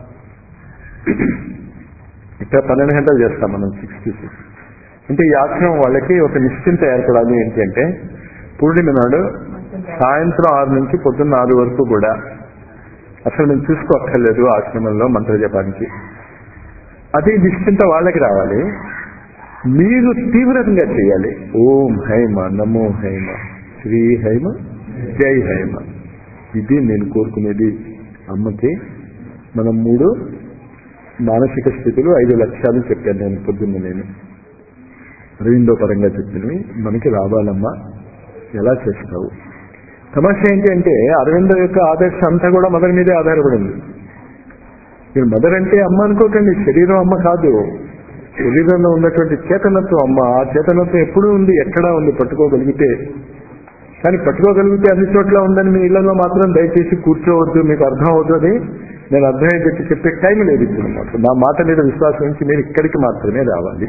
ఇక్కడ పన్నెండు గంటలు చేస్తాం మనం సిక్స్ టు సిక్స్ అంటే ఈ ఆశ్రమం వాళ్ళకి ఒక నిశ్చింత ఏర్పడాలి ఏంటి అంటే పూర్ణిమ నాడు సాయంత్రం ఆరు నుంచి పొద్దున్న ఆరు వరకు కూడా అసలు మేము చూసుకోక్కర్లేదు ఆశ్రమంలో మంత్ర జపానికి అది నిశ్చింత వాళ్ళకి రావాలి మీరు తీవ్రంగా చేయాలి ఓం హైమ నమో హైమ శ్రీ హైమ జై హైమ ఇది నేను కోరుకునేది అమ్మకి మనం మూడు మానసిక స్థితులు ఐదు లక్ష్యాలు చెప్పాను నేను పొద్దున్న నేను అరవిందో పరంగా చెప్పినవి మనకి రావాలమ్మా ఎలా చేస్తావు సమస్య ఏంటి అంటే అరవింద యొక్క ఆదర్శం అంతా కూడా మదర్ మీదే ఆధారపడింది మీరు మదర్ అంటే అమ్మ అనుకోకండి శరీరం అమ్మ కాదు శరీరంలో ఉన్నటువంటి చేతనత్వం అమ్మ ఆ చేతనత్వం ఎప్పుడూ ఉంది ఎక్కడా ఉంది పట్టుకోగలిగితే కానీ పట్టుకోగలిగితే అన్ని చోట్ల ఉందని మీ ఇళ్లలో మాత్రం దయచేసి కూర్చోవద్దు మీకు అర్థం అవుతుంది నేను అర్థమయ్యేటట్టు చెప్పే టైం లేదు ఇప్పుడు మాకు నా మాట మీద విశ్వాసం ఉంచి మీరు ఇక్కడికి మాత్రమే రావాలి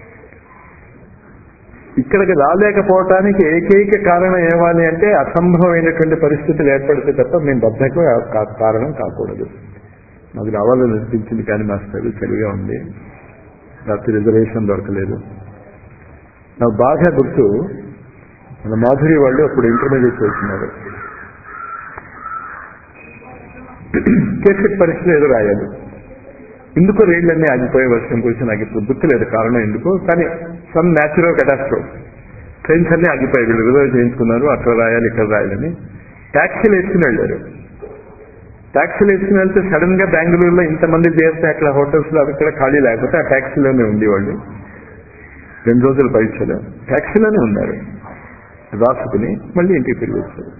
ఇక్కడికి రాలేకపోవటానికి ఏకైక కారణం ఏమని అంటే అసంభవమైనటువంటి పరిస్థితులు ఏర్పడితే తప్ప మేము బద్దకు కారణం కాకూడదు నాకు రావాలని అనిపించింది కానీ మాస్టర్ చలిగా ఉంది రాత్రి రిజర్వేషన్ దొరకలేదు నాకు బాగా గుర్తు మన మాధురి వాళ్ళు అప్పుడు ఇంటర్మీడియట్ చేస్తున్నారు కేసెట్ పరీక్షలు ఏదో రాయాలి ఎందుకో రైళ్ళన్నీ ఆగిపోయే వర్షం గురించి నాకు ఇప్పుడు గుర్తులేదు కారణం ఎందుకు కానీ సమ్ న్యాచురల్ కెటాస్ట్రోఫ్ ట్రైన్స్ అన్ని ఆగిపోయాయి వీళ్ళు రిజర్వ్ చేయించుకున్నారు అక్కడ రాయాలి ఇక్కడ రాయాలని ట్యాక్సీలు వేసుకుని వెళ్ళారు ట్యాక్సీలు వేసుకుని వెళ్తే సడన్ గా బెంగళూరులో ఇంతమంది చేస్తే అక్కడ హోటల్స్ లో అక్కడ ఖాళీ లేకపోతే ఆ ట్యాక్సీలోనే ఉండేవాళ్ళు రెండు రోజుల పరీక్షలు ట్యాక్సీలోనే ఉన్నారు రాసుకుని మళ్ళీ ఇంటికి తిరిగి వచ్చారు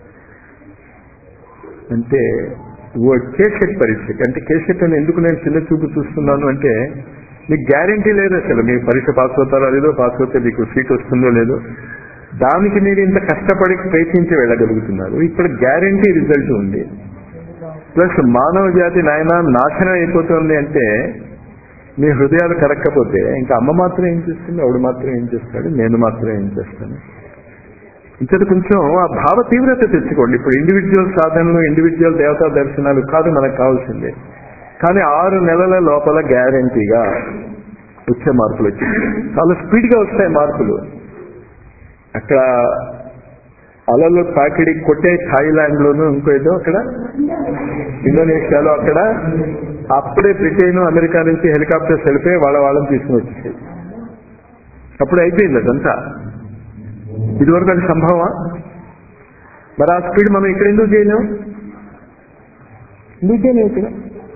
అంటే ఓ కేసెట్ పరీక్షకి అంటే కేసెట్ అని ఎందుకు నేను చిన్న చూపు చూస్తున్నాను అంటే మీకు గ్యారంటీ లేదు అసలు మీ పరీక్ష పాస్ అవుతారో లేదో పాస్ అవుతే మీకు సీట్ వస్తుందో లేదో దానికి మీరు ఇంత కష్టపడి ప్రయత్నించి వెళ్ళగలుగుతున్నారు ఇక్కడ గ్యారంటీ రిజల్ట్ ఉంది ప్లస్ మానవ జాతి నాయన నాశనం అయిపోతుంది అంటే మీ హృదయాలు కరక్కపోతే ఇంకా అమ్మ మాత్రం ఏం చేస్తుంది ఆవిడ మాత్రం ఏం చేస్తాడు నేను మాత్రం ఏం చేస్తాను ఇంతటి కొంచెం ఆ భావ తీవ్రత తెచ్చుకోండి ఇప్పుడు ఇండివిజువల్ సాధనలు ఇండివిజువల్ దేవతా దర్శనాలు కాదు మనకు కావాల్సిందే కానీ ఆరు నెలల లోపల గ్యారంటీగా వచ్చే మార్పులు వచ్చాయి చాలా స్పీడ్ గా వస్తాయి మార్పులు అక్కడ అలలు తాకిడి కొట్టే థాయిలాండ్ లోను ఇంకో ఏదో అక్కడ ఇండోనేషియాలో అక్కడ అప్పుడే బ్రిటన్ అమెరికా నుంచి హెలికాప్టర్స్ వెళ్ళిపోయి వాళ్ళ వాళ్ళని తీసుకుని వచ్చేసాయి అప్పుడు అయిపోయింది అదంతా ఇదివరకు అది సంభవమా మరి ఆ స్పీడ్ మనం ఇక్కడ ఎందుకు చేయలేం ఎందుకు చేయలేం ఇక్కడ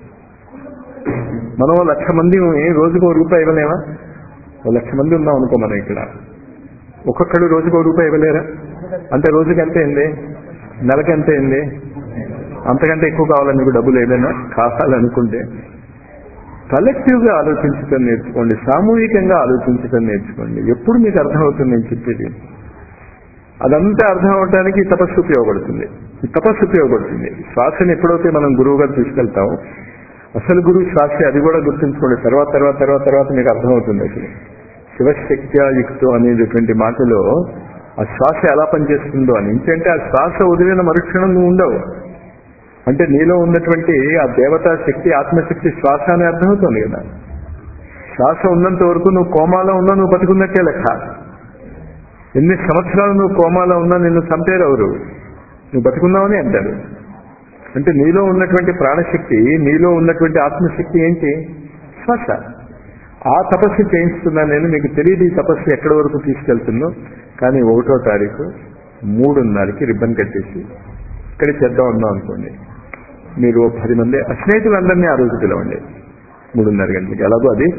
మనం ఓ లక్ష మంది రోజుకు ఒక రూపాయి ఇవ్వలేమా ఓ లక్ష మంది ఉన్నాం అనుకో మనం ఇక్కడ ఒక్కొక్కడు రోజుకు ఒక రూపాయి ఇవ్వలేరా అంటే రోజుకి ఎంత అయింది నెలకి ఎంత అయింది అంతకంటే ఎక్కువ కావాలని మీకు డబ్బులు ఏదైనా కావాలనుకుంటే కలెక్టివ్ గా ఆలోచించడం నేర్చుకోండి సామూహికంగా ఆలోచించడం నేర్చుకోండి ఎప్పుడు మీకు అర్థమవుతుంది నేను చెప్పేది అదంతా అర్థం అవడానికి ఈ తపస్సు ఉపయోగపడుతుంది ఈ తపస్సు ఉపయోగపడుతుంది శ్వాసను ఎప్పుడైతే మనం గురువుగా తీసుకెళ్తాం అసలు గురువు శ్వాస అది కూడా గుర్తుంచుకోండి తర్వాత తర్వాత తర్వాత తర్వాత మీకు అర్థమవుతుంది అసలు శివశక్త్యాయుక్తం అనేటటువంటి మాటలో ఆ శ్వాస ఎలా పనిచేస్తుందో అని ఎందుకంటే ఆ శ్వాస వదిలిన మరుక్షణం నువ్వు ఉండవు అంటే నీలో ఉన్నటువంటి ఆ దేవతా శక్తి ఆత్మశక్తి శ్వాస అని అర్థమవుతుంది కదా శ్వాస ఉన్నంత వరకు నువ్వు కోమాలో ఉన్నా నువ్వు బతుకున్నట్టే లెక్క ఎన్ని సంవత్సరాలు నువ్వు కోమాలో ఉన్నా నిన్ను చంపేరు ఎవరు నువ్వు బతుకున్నావని అంటారు అంటే నీలో ఉన్నటువంటి ప్రాణశక్తి నీలో ఉన్నటువంటి ఆత్మశక్తి ఏంటి శ్వాస ఆ తపస్సు చేయిస్తున్నాను నేను మీకు తెలియదు ఈ తపస్సు ఎక్కడి వరకు తీసుకెళ్తుందో కానీ ఒకటో తారీఖు మూడున్నరకి రిబ్బన్ కట్టేసి ఇక్కడ చేద్దాం ఉన్నాం అనుకోండి మీరు ఓ పది మంది ఆ స్నేహితులందరినీ ఆ రోజు పిలవండి మూడున్నర గంటలకి ఎలాగో అది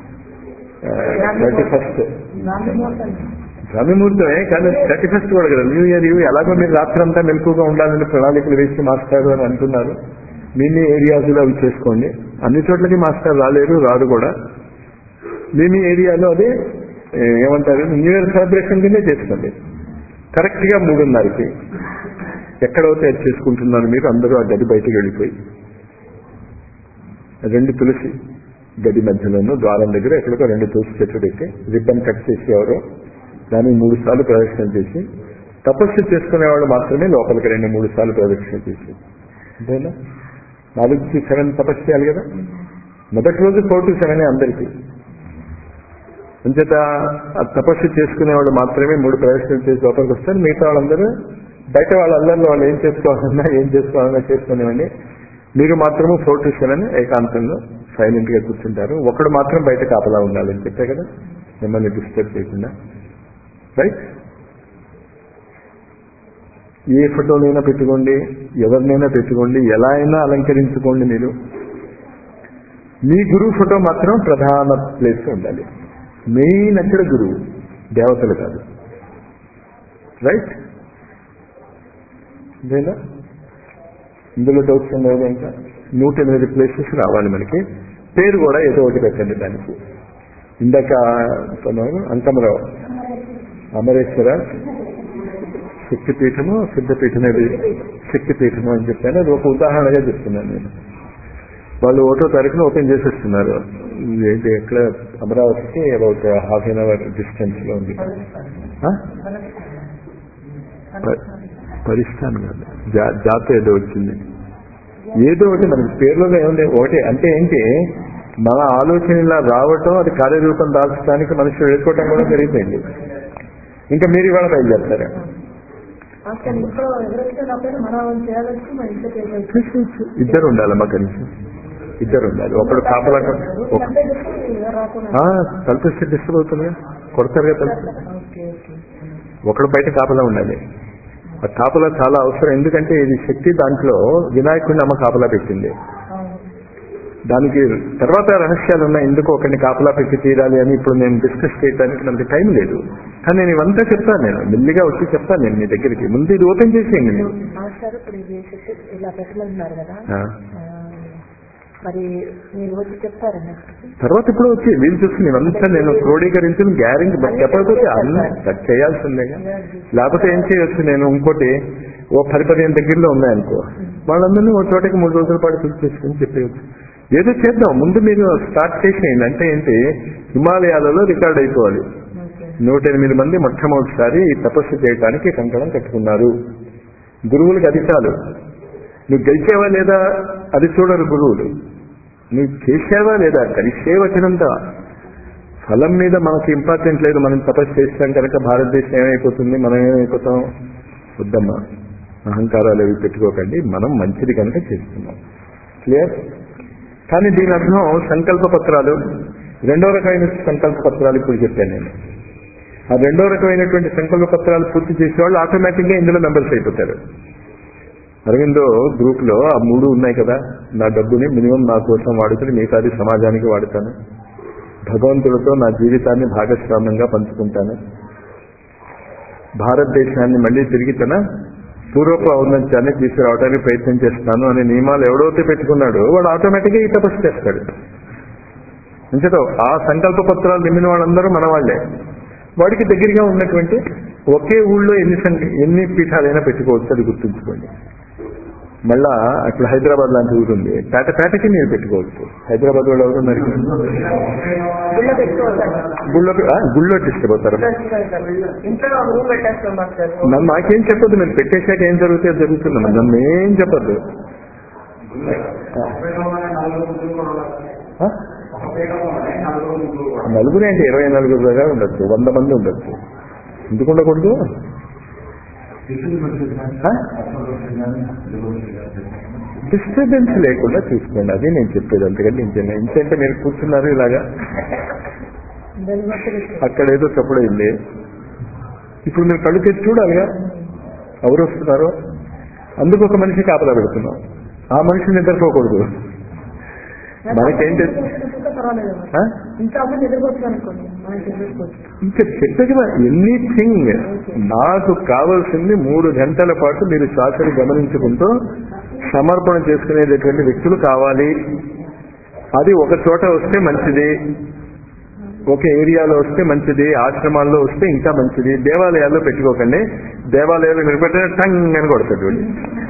థర్టీ ఫస్ట్ స్వామిమూర్తమే కానీ థర్టీ ఫస్ట్ కూడా కదా న్యూ ఇయర్ ఇవి ఎలాగో మీరు రాత్రంతా మెలకుగా ఉండాలని ప్రణాళికలు వేసి మాస్టర్ అని అంటున్నారు మీ మీ ఏరియాస్లో అవి చేసుకోండి అన్ని చోట్లకి మాస్టర్ రాలేరు రారు కూడా మీ మీ ఏరియాలో అది ఏ, ఏమంటారు న్యూ ఇయర్ సెలబ్రేషన్ కిందే చేసుకోండి కరెక్ట్ గా మూడున్నరకి ఎక్కడైతే అది చేసుకుంటున్నారు మీరు అందరూ ఆ గది బయటకు వెళ్ళిపోయి రెండు తులసి గది మధ్యలోనూ ద్వారం దగ్గర ఎక్కడికో రెండు తులసి చెట్లు పెట్టి రిబ్బన్ కట్ చేసి ఎవరో దాన్ని మూడు సార్లు ప్రదక్షిణ చేసి తపస్సు చేసుకునే వాళ్ళు మాత్రమే లోపలికి రెండు మూడు సార్లు ప్రదక్షిణ చేసి అంతేనా నాలుగు సెవెన్ తపస్సు చేయాలి కదా మొదటి రోజు ఫోర్ టు సెవెనే అందరికీ అంచేత ఆ తపస్సు చేసుకునే వాళ్ళు మాత్రమే మూడు ప్రదక్షిణలు చేసి లోపలికి వస్తారు మిగతా వాళ్ళందరూ బయట వాళ్ళందరిలో వాళ్ళు ఏం చేసుకోవాలన్నా ఏం చేసుకోవాలన్నా చేసుకునేవండి మీరు మాత్రము ఫోర్ టు సెవెన్ ఏకాంతంలో సైలెంట్ గా కూర్చుంటారు ఒకడు మాత్రం బయట కాపలా ఉండాలని చెప్పే కదా మిమ్మల్ని డిస్టర్బ్ చేయకుండా రైట్ ఏ ఫోటోనైనా పెట్టుకోండి ఎవరినైనా పెట్టుకోండి ఎలా అయినా అలంకరించుకోండి మీరు మీ గురువు ఫోటో మాత్రం ప్రధాన ప్లేస్ ఉండాలి మెయిన్ అక్కడ గురువు దేవతలు కాదు రైట్ ఇదేనా ఇందులో డౌట్స్ ఉండేది ఇంకా నూట ఎనిమిది ప్లేసెస్ రావాలి మనకి పేరు కూడా ఏదో ఒకటి పెట్టండి దానికి ఇందాక అన్నారు అంకమరావు అమరేశ్వర శక్తిపీఠము సిద్ధపీఠం అది శక్తిపీఠము అని చెప్పాను అది ఒక ఉదాహరణగా చెప్తున్నాను నేను వాళ్ళు ఒకటో తారీఖున ఓపెన్ చేసేస్తున్నారు ఏంటి ఎక్కడ అమరావతికి about half an hour distance లో ఉంది ఆ? ప- పరిస్థానం కాదు జా- జాత ఏదో వచ్చింది ఏదో ఒకటి మనకి పేర్లలో ఏముంది ఒకటి అంటే ఏంటి మన ఆలోచన ఇలా రావటం అది కార్యరూపం దాల్చడానికి మనుషులు వెళ్ళిపోవటం కూడా జరిగిపోయింది ఇంకా మీరు ఇవాళ బయలుదేరతారా అసలు ఇంట్లో ఎవరైతే కాకపోయినా మనం చేయాలొచ్చి మన ఇంట్లో చేయవచ్చు ఇద్దరు ఉండాలి మా కనీసం ఇద్దరు ఉండాలి ఒకడు కాపలా ఒక అంటే చెప్పి రాకుండా ఆ, తలుపేస్తే డిస్టర్బ్ అవుతుంది కొడతారు కదా తలుపు ఓకే ఓకే ఒకడు బయట కాపలా ఉండాలి ఆ కాపలా చాలా అవసరం ఎందుకంటే ఇది శక్తి దాంట్లో వినాయకుడిని అమ్మ కాపలా పెట్టింది అవును. దానికి తర్వాత రహస్యాలు ఉన్నాయి ఎందుకు ఒకరిని కాపలా పెట్టి తీరాలి అని ఇప్పుడు నేను డిస్కస్ చేయడానికి నాకు టైం లేదు కానీ నేను ఇవంతా చెప్తాను నేను మెల్లిగా వచ్చి చెప్తాను నేను మీ దగ్గరికి ముందు ఇది ఓపెన్ చేసేయండి మీరు మాస్టర్ ఇప్పుడు ఇది చెట్టు ఇలా పెట్టమంటున్నారు కదా ఆ. ఆ, మరి మీరు వచ్చి చెప్తారా నెక్స్ట్ తర్వాత ఇప్పుడు వచ్చి వీలు చూసుకుని ఇవంతా నేను క్రోడీకరించిన గ్యారెంటీ బట్ చెప్పకపోతే అంత చేయాల్సిందేగా లేకపోతే ఏం చేయొచ్చు నేను ఇంకోటి ఓ పది పదిహేను దగ్గరలో ఉన్నాయనుకో వాళ్ళందరినీ ఒక చోటకి మూడు రోజుల పాటు పిలిచేసుకుని చెప్పేయచ్చు ఏదో చేద్దాం ముందు మీరు స్టార్ట్ చేసేయండి అంటే ఏంటి హిమాలయాలలో రికార్డ్ అయిపోవాలి ఓకే నూట ఎనిమిది మంది మొట్టమొదటిసారి ఈ తపస్సు చేయడానికి కంకణం కట్టుకున్నారు గురువులకు అది చాలు నువ్వు గెలిచావా లేదా అది చూడరు గురువులు నువ్వు చేసావా లేదా కలిసే వచ్చినంత ఫలం మీద మనకి ఇంపార్టెంట్ లేదు మనం తపస్సు చేస్తాం కనుక భారతదేశం ఏమైపోతుంది మనం ఏమైపోతాం వద్దమ్మా అహంకారాలు అవి పెట్టుకోకండి మనం మంచిది కనుక చేస్తున్నాం క్లియర్ కానీ దీని అర్థం సంకల్ప పత్రాలు రెండో రకమైన సంకల్ప పత్రాలు ఇప్పుడు చెప్పాను నేను ఆ రెండో రకమైనటువంటి సంకల్ప పత్రాలు పూర్తి చేసేవాళ్ళు ఆటోమేటిక్ గా ఇందులో మెంబర్స్ అయిపోతారు అరవిందో గ్రూప్ లో ఆ మూడు ఉన్నాయి కదా నా డబ్బుని మినిమం నా కోసం వాడుకుని మిగతాది సమాజానికి వాడుతాను భగవంతుడితో నా జీవితాన్ని భాగస్వామ్యంగా పంచుకుంటాను భారతదేశాన్ని మళ్ళీ తిరిగి తన పూర్వపు ఔన్నత్యాన్ని తీసుకురావడానికి ప్రయత్నం చేస్తాను అనే నియమాలు ఎవడైతే పెట్టుకున్నాడో వాడు ఆటోమేటిక్గా ఈ తపస్సు చేస్తాడు అంచేత ఆ సంకల్ప పత్రాలు నిమ్మిన వాళ్ళందరూ మన వాళ్ళే వాడికి దగ్గరగా ఉన్నటువంటి ఒకే ఊళ్ళో ఎన్ని సంఖ్య ఎన్ని పీఠాలైనా పెట్టుకోవచ్చు అది గుర్తుంచుకోండి మళ్ళా ఇప్పుడు హైదరాబాద్ లాంటి ఊరు ఉంది పేట పేటకి మీరు పెట్టుకోవచ్చు హైదరాబాద్ వాళ్ళు ఎవరు ఉన్నారు ఇక్కడ? గుళ్ళో పెట్టుకోవాలి గుళ్ళో ఆ, గుళ్ళో తీసుకుపోతారు ఇంట్లో ఒక రూమ్ పెట్టేస్తాం మాస్టర్ నన్ను నాకేం చెప్పొద్దు మీరు పెట్టేశాక ఏం జరుగుతుందో జరుగుతుంది నన్ను ఏం చెప్పొద్దు ఆ? నలుగురు అంటే ఇరవై నలుగురు దాకా ఉండొచ్చు వంద మంది ఉండొచ్చు ఎందుకు ఉండకూడదు ఆ? డిస్టర్బెన్స్ లేకుండా చూసుకోండి అది నేను చెప్పేది అంతకంటే ఇంకేనా ఇంకంటే మీరు కూర్చున్నారు ఇలాగా దాన్ని బట్టి అక్కడ ఏదో చప్పుడైంది ఇప్పుడు మీరు కళ్ళు తెచ్చి చూడాలిగా ఎవరు వస్తున్నారో అందుకు ఒక మనిషి కాపలా పెడుతున్నాం ఆ మనిషి నిద్రపోకూడదు మనకేంటి పర్వాలేదు ఆ? ఇంకా అప్పుడు నిద్రపోవచ్చు అనుకోండి మనం నిద్రపోవచ్చు ఇంకా చెప్పేది ఎనీథింగ్ నాకు కావాల్సింది మూడు గంటల పాటు మీరు శ్వాసను గమనించుకుంటూ సమర్పణ చేసుకునేటటువంటి వ్యక్తులు కావాలి అది ఒక చోట వస్తే మంచిది ఒక ఏరియాలో వస్తే మంచిది ఆశ్రమాల్లో వస్తే ఇంకా మంచిది దేవాలయాల్లో పెట్టుకోకండి దేవాలయాలు మీరు పెట్టిన టంగ్ అని కొడతాడు వీడు.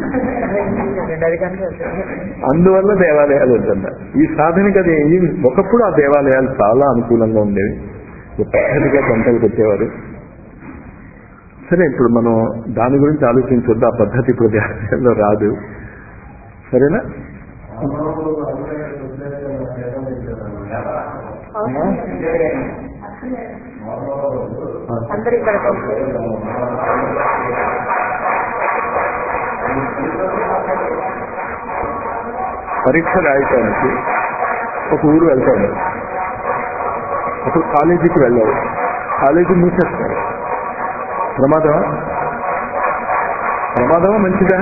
అందువల్ల దేవాలయాలు వద్దన్న ఈ సాధనకి అది ఈ- ఒకప్పుడు ఆ దేవాలయాలు చాలా అనుకూలంగా ఉండేవి ఒక పద్ధతిగా గంటలు పెట్టేవారు సరే ఇప్పుడు మనం దాని గురించి ఆలోచించొద్దు ఆ పద్ధతి ఇప్పుడు దేవాలయాల్లో రాదు సరేనా అందరు ఇక్కడ పరీక్ష రాయటానికి ఒక ఊరు వెళ్తాడు అప్పుడు కాలేజీకి వెళ్ళావు కాలేజీ మూసేస్తారు ప్రమాదమా ప్రమాదమా మంచిదా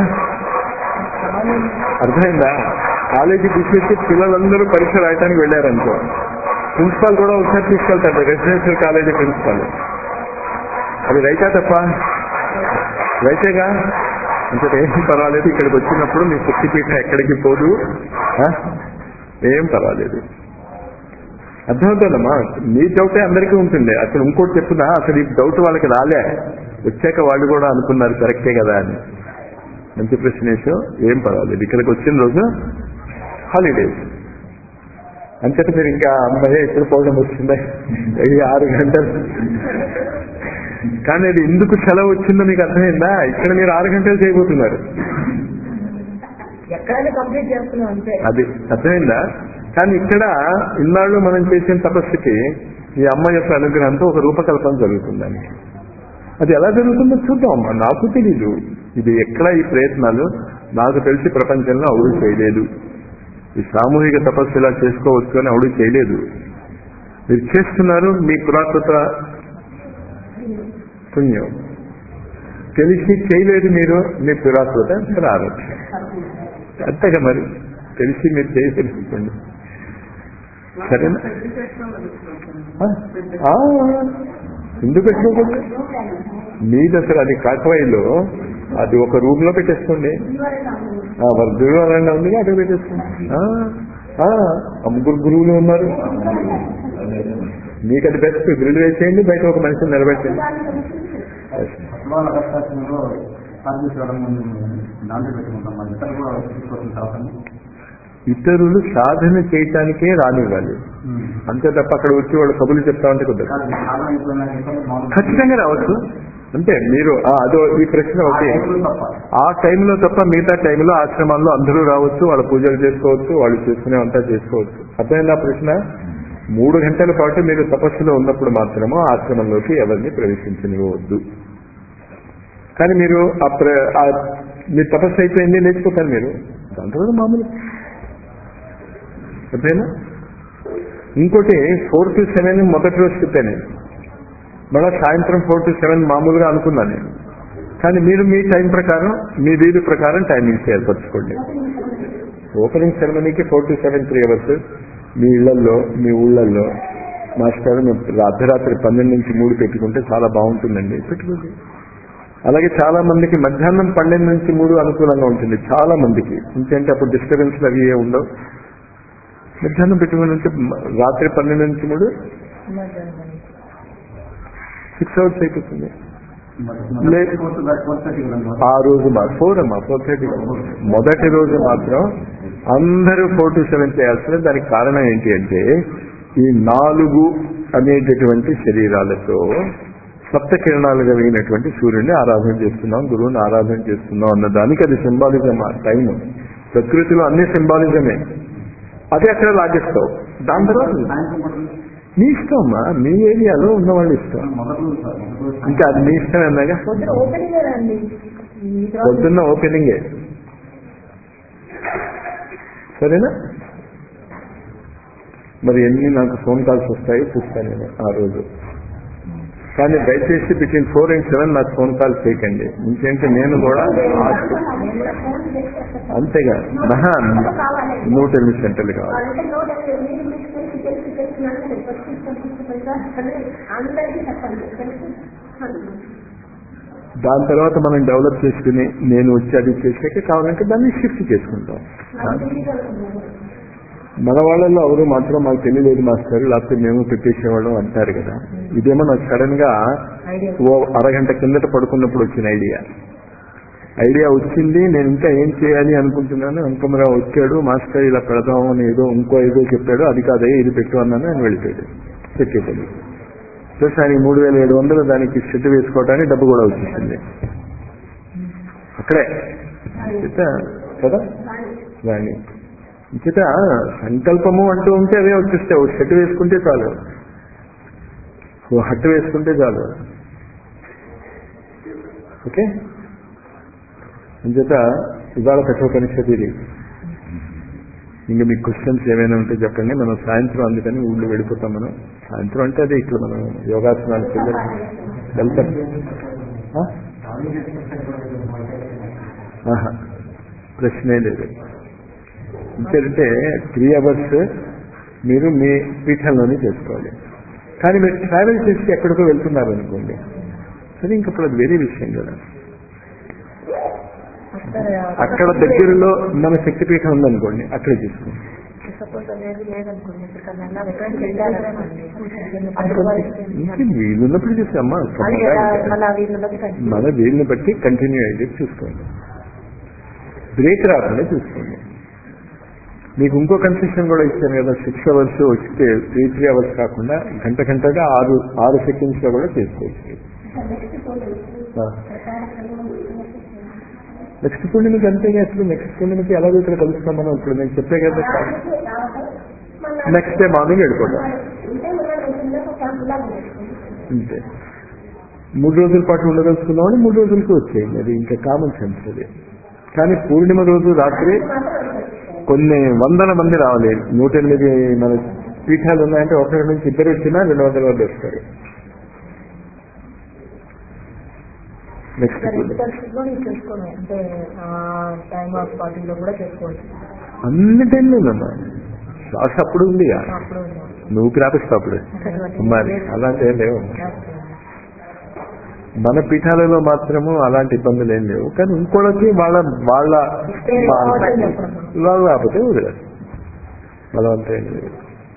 అర్థమైందా కాలేజీ తీసేసి పిల్లలందరూ పరీక్ష రాయటానికి వెళ్ళారనుకో ప్రిన్సిపాల్ కూడా ఒకసారి తీసుకెళ్తాడు రెసిడెన్షియల్ కాలేజీ ప్రిన్సిపాల్ అది రైతా తప్ప రైతేగా అంటే ఏం పర్వాలేదు ఇక్కడికి వచ్చినప్పుడు మీ శక్తిపీఠం ఎక్కడికి పోదు ఆ? ఏం పర్వాలేదు అర్థమవుతుందమ్మా మీ డౌటే అందరికీ ఉంటుంది అసలు ఇంకోటి చెప్పుదా అసలు ఈ డౌట్ వాళ్ళకి రాలే వచ్చాక వాళ్ళు కూడా అనుకున్నారు కరెక్టే కదా అని మంచి ప్రశ్న వేసావు ఏం పర్వాలేదు ఇక్కడికి వచ్చిన రోజు హాలిడేస్ అంతట మీరు ఇంకా అమ్మాయి ఎక్కడ పోవడం వచ్చిందా ఈ ఆరు గంటలు కానీ అది ఎందుకు సెలవు వచ్చిందో మీకు అర్థమైందా ఇక్కడ మీరు ఆరు గంటలు చేయబోతున్నారు ఎక్కడైనా కంప్లీట్ చేస్తున్నాం అంతే అది అర్థమైందా కానీ ఇక్కడ ఇన్నాళ్ళు మనం చేసిన తపస్సుకి ఈ అమ్మ యొక్క అనుగ్రహంతో ఒక రూపకల్పన జరుగుతుందని అది ఎలా జరుగుతుందో చూద్దాం అమ్మా నాకు తెలీదు ఇది ఎక్కడ ఈ ప్రయత్నాలు నాకు తెలిసి ప్రపంచంలో అవుడు చేయలేదు ఈ సామూహిక తపస్సు ఇలా చేసుకోవచ్చు అని అవుడు చేయలేదు మీరు చేస్తున్నారు మీ పురాతృత పుణ్యం తెలిసి చేయలేదు మీరు మీ పురాతృత ప్రారంభం అంతేగా మరి తెలిసి మీరు చేయగలుగుతుంది సరేనా ఆ, ఆ, ఎందుకు పెట్టుకోకూడదు మీది అసలు అది కాకవాయిలో అది ఒక రూమ్ లో పెట్టేసుకోండి ఆ, మరి దుర్వారంగా ఉంది అక్కడ పెట్టేసుకోండి ఆ, ఆ, ఆ ముగ్గురు గురువులు ఉన్నారు మీకు అది బెస్ట్ గ్రిల్ వేసేయండి బయట ఒక మనిషిని నిలబెట్టండి వాళ్ళ కష్టాల్లో సర్వీస్ ఇవ్వడం ముందు దాంట్లో పెట్టుకుంటాం మన ఇతరులు కూడా తీసుకోవాల్సిన అవసరం ఇతరులు సాధన చేయటానికే రానివ్వాలి అంతే తప్ప అక్కడ వచ్చి వాళ్ళు కబుర్లు చెప్తా ఉంటే కుదరదు కాదు, సాధన అయిపోయిన ఇతరులు మామూలు ఖచ్చితంగా రావచ్చు అంటే మీరు ఆ, అదో ఈ ప్రశ్న ఆ ఒకటి టైంలో తప్ప ఆ టైంలో తప్ప మిగతా టైంలో ఆశ్రమాల్లో అందరూ రావచ్చు వాళ్ళ పూజలు చేసుకోవచ్చు వాళ్ళు చేసుకునే అంతా చేసుకోవచ్చు అర్థమైందా ప్రశ్న మూడు గంటల పాటు మీరు తపస్సులో ఉన్నప్పుడు మాత్రము ఆశ్రమంలోకి ఎవరిని ప్రవేశించనివ్వద్దు కానీ మీరు ఆ ప్ర- ఆ మీ తపస్సు అయిపోయింది లేచిపోతారు మీరు దాని తర్వాత మామూలు అర్థమైనా ఇంకోటి ఫోర్ టు సెవెన్ మొదటి రోజు చెప్పాను మళ్ళీ సాయంత్రం ఫోర్ టు సెవెన్ మామూలుగా అనుకున్నాను నేను కానీ మీరు మీ టైం ప్రకారం మీ వీలు ప్రకారం టైమింగ్స్ ఏర్పరచుకోండి ఓపెనింగ్ సెరమనీకి four to seven three hours మీ ఇళ్లలో మీ ఊళ్ళల్లో మాస్టర్ మేము అర్ధరాత్రి పన్నెండు నుంచి మూడు పెట్టుకుంటే చాలా బాగుంటుందండి పెట్టుకోండి అలాగే చాలా మందికి మధ్యాహ్నం పన్నెండు నుంచి మూడు అనుకూలంగా ఉంటుంది చాలా మందికి ఎందుకంటే అప్పుడు డిస్టర్బెన్స్ అవి ఏ ఉండవు మధ్యాహ్నం పెట్టుకుని ఉంటే రాత్రి పన్నెండు నుంచి మూడు సిక్స్ అవర్స్ అయిపోతుంది లే- ఆ రోజు మా ఫోర్ అమ్మా ఫోర్ థర్టీ మొదటి రోజు మాత్రం అందరూ ఫోర్ టు సెవెన్ చేయాల్సిన దానికి కారణం ఏంటి అంటే ఈ నాలుగు అనేటటువంటి శరీరాలతో సప్త కిరణాలు కలిగినటువంటి సూర్యుడిని ఆరాధన చేస్తున్నాం గురువుని ఆరాధన చేస్తున్నాం అన్న దానికి అది సింబాలిజం ఆ టైం ప్రకృతిలో అన్ని సింబాలిజమే అది అక్కడ లాగేస్తావు దాని తర్వాత మీ ఇష్టం అమ్మా మీ ఏరియాలో ఉన్న వాళ్ళు ఇష్టం మొదటి రోజు సార్ మొదటి రోజు ఇంకా అది మీ ఇష్టం అన్నాగా పొద్దున ఓపెనింగ్ అండి ఈ తర్వాత పొద్దున్న ఓపెనింగే సరేనా మరి ఎన్ని నాకు ఫోన్ కాల్స్ వస్తాయో చూస్తాను నేను ఆ రోజు కానీ దయచేసి బిట్వీన్ ఫోర్ అండ్ సెవెన్ నాకు ఫోన్ కాల్ చేయకండి ఇంకేంటే నేను కూడా ఆ- అంతేగా మహా నూట ఎనిమిది సెంటర్లు కావాలి అంటే నోట్ అంటే మీరు మీకు తెలిసి తెలిసి తెలిసినట్టు అందరికీ చెప్పండి తెలిసి దాని తర్వాత మనం డెవలప్ చేసుకుని నేను వచ్చి అది చేసాక కావాలంటే దాన్ని షిఫ్ట్ చేసుకుంటాం మన వాళ్ళల్లో ఎవరు మాత్రం మాకు తెలియలేదు మాస్టర్ లేకపోతే మేము పెట్టేసేవాళ్ళం అంటారు కదా ఇదేమో నాకు సడన్ గా ఐడియా ఓ అరగంట కిందట పడుకున్నప్పుడు వచ్చిన ఐడియా ఐడియా వచ్చింది నేను ఇంకా ఏం చేయాలి అనుకుంటున్నాను అంకమరావు వచ్చాడు మాస్టర్ ఇలా పెడదాం అని ఏదో ఇంకో ఏదో చెప్పాడు అది కాదే ఇది పెట్టు అన్నాను ఆయన వెళ్ళిపోయాడు పెట్టేపల్లి ప్లస్ ఆయన మూడు వేల ఏడు వందలు దానికి సెట్ వేసుకోవడానికి డబ్బు కూడా వచ్చేసింది అక్కడే చేత కదా దాన్ని చేత సంకల్పము అంటూ ఉంటే అవే వచ్చేస్తాయి ఓ షర్ట్ వేసుకుంటే చాలు ఓ హట్టు వేసుకుంటే చాలు ఓకే అంచేత ఇవాళ కఠోపనిషత్తు ఇది ఇంకా మీకు క్వశ్చన్స్ ఏమైనా ఉంటే చెప్పండి మనం సాయంత్రం అందుకని ఊళ్ళో వెళ్ళిపోతాం మనం సాయంత్రం అంటే అదే ఇక్కడ మనం యోగాసనాలు పిల్లలు వెళ్తాం ఆ? ఆహా. ప్రశ్నే లేదు ఇంకేంటంటే త్రీ అవర్స్ మీరు మీ పీఠంలోనే చేసుకోవాలి కానీ మీరు ట్రావెల్ చేసి ఎక్కడికో వెళ్తున్నారు అనుకోండి సరే ఇంకప్పుడు అది వేరే విషయం కదా అక్కడ దగ్గరలో మన శక్తిపీఠం ఉందనుకోండి అక్కడే చేసుకోండి సపోజ్ అనేది లేదనుకోండి ఇక్కడ నన్ను ఎక్కడికి వెళ్ళారనుకోండి ఇంకా వీలున్నప్పుడు చేసామ్మా అది కదా మళ్ళీ వీళ్ళలోకి కంటిన్యూ మన వీలుని బట్టి కంటిన్యూ అయ్యేది చూసుకోండి బ్రేక్ రాకుండా చూసుకోండి మీకు ఇంకో కన్సెషన్ కూడా ఇచ్చాను కదా సిక్స్ అవర్స్ వస్తే త్రీ త్రీ అవర్స్ కాకుండా గంట గంటగా ఆరు ఆరు సెకండ్స్ లో కూడా చేసుకోవచ్చు నెక్స్ట్ పూర్ణిమకి అంతేగా అసలు నెక్స్ట్ పూర్ణిమకి ఎలాగో ఇక్కడ కలుస్తాం మనం ఇప్పుడు నేను చెప్పే కదా నెక్స్ట్ డే మార్నింగ్ వెళ్ళిపోతాం అంతే మూడు రోజుల పాటు ఉండదలుచుకున్నామని మూడు రోజులకి వచ్చేయండి అది ఇంకా కామన్ సెన్స్ అది కానీ పూర్ణిమ రోజు రాత్రి కొన్ని వందల మంది రావాలి నూట ఎనిమిది మన పీఠాలు ఉన్నాయంటే ఒకరి నుంచి ఇద్దరు వచ్చినా రెండు వందల మంది వస్తారు నెక్స్ట్ రెండు పరిస్థితుల్లో నేను చేసుకోను అంటే టైమ్ ఆఫ్ పార్టీలో కూడా చేసుకోవచ్చు అన్ని టైంలోనమ్మా శ్వాస అప్పుడు ఉంది అప్పుడు నువ్వు గ్రాపిస్తావు అప్పుడు మరి అలాంటి ఏం లేవు మన పీఠాలలో మాత్రము అలాంటి ఇబ్బందులు ఏం లేవు కానీ ఇంకోళ్ళకి వాళ్ళ వాళ్ళ వాళ్ళు రాకపోతే వదిలేదు బలవంతం ఏం లేదు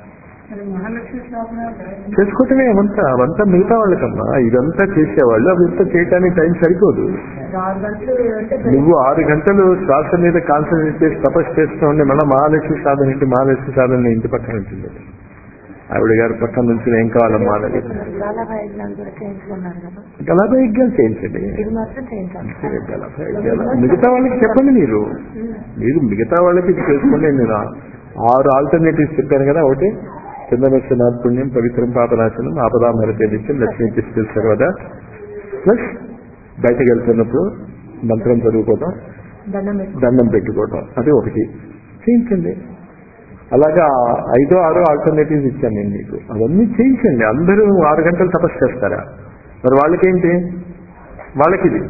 చేసుకోవటమే అవంతా అవంతా మిగతా వాళ్ళకమ్మా ఇదంతా చేసేవాళ్ళు అవంతా చేయటానికి టైం సరిపోదు ఆరు గంటలు అంటే నువ్వు ఆరు గంటలు శ్వాస మీద కాన్సన్ట్రేట్ చేసి తపస్సు చేస్తూ ఉండే మళ్ళీ మహాలక్ష్మి సాధన ఇంటి మహాలక్ష్మి సాధన ఇంటి పక్కన ఉంటుంది ఆవిడ గారి పక్కన నుంచి ఏం కావాలమ్మా అనేది చాలా ఎగ్జామ్స్ కూడా చేయించుకున్నారు కదా గలాభా యజ్ఞాలు చేయించండి ఇది మాత్రం చేయించాలి గలాభా యజ్ఞాలు. మిగతా వాళ్ళకి చెప్పండి మీరు మీరు మిగతా వాళ్ళకి ఇది చేసుకోండి నేను ఆరు ఆల్టర్నేటివ్స్ చెప్పాను కదా ఒకటి చంద్రమస్య నాత్పుణ్యం పవిత్రం పాపనాశనం ఆపదామరతే నిత్యం లక్ష్మీ తీసుకెళ్ళి సర్వదా ప్లస్ బయటకు వెళ్తున్నప్పుడు మంత్రం చదువుకోవటం దండం పెట్టి దండం పెట్టుకోవటం అది ఒకటి చేయించండి అలాగా ఐదో ఆరో ఆల్టర్నేటివ్స్ ఇచ్చాను నేను మీకు అవన్నీ చేయించండి అందరూ ఆరు గంటలు తపస్సు చేస్తారా మరి వాళ్ళకేంటి వాళ్ళకి ఇది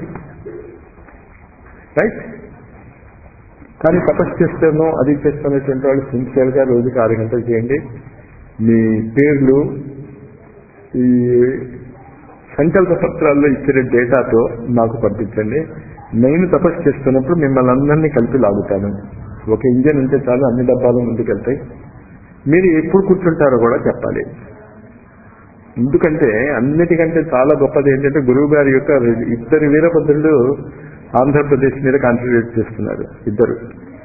రైట్ కానీ తపస్సు చేస్తాను అది చేస్తున్నటువంటి వాళ్ళు సిన్సియర్గా రోజుకి ఆరు గంటలు చేయండి మీ పేర్లు ఈ సంకల్ప పత్రాల్లో ఇచ్చిన డేటాతో నాకు పంపించండి నేను తపస్సు చేస్తున్నప్పుడు మిమ్మల్ని అందరినీ కలిపి లాగుతాను ఒక ఇంజన్ ఉంటే చాలు అన్ని డబ్బాలు ముందుకెళ్తాయి మీరు ఎప్పుడు కూర్చుంటారో కూడా చెప్పాలి ఎందుకంటే అన్నిటికంటే చాలా గొప్పది ఏంటంటే గురువు గారి యొక్క ఇద్దరు వీరభద్రులు ఆంధ్రప్రదేశ్ మీద కాన్సన్ట్రేట్ చేస్తున్నారు ఇద్దరు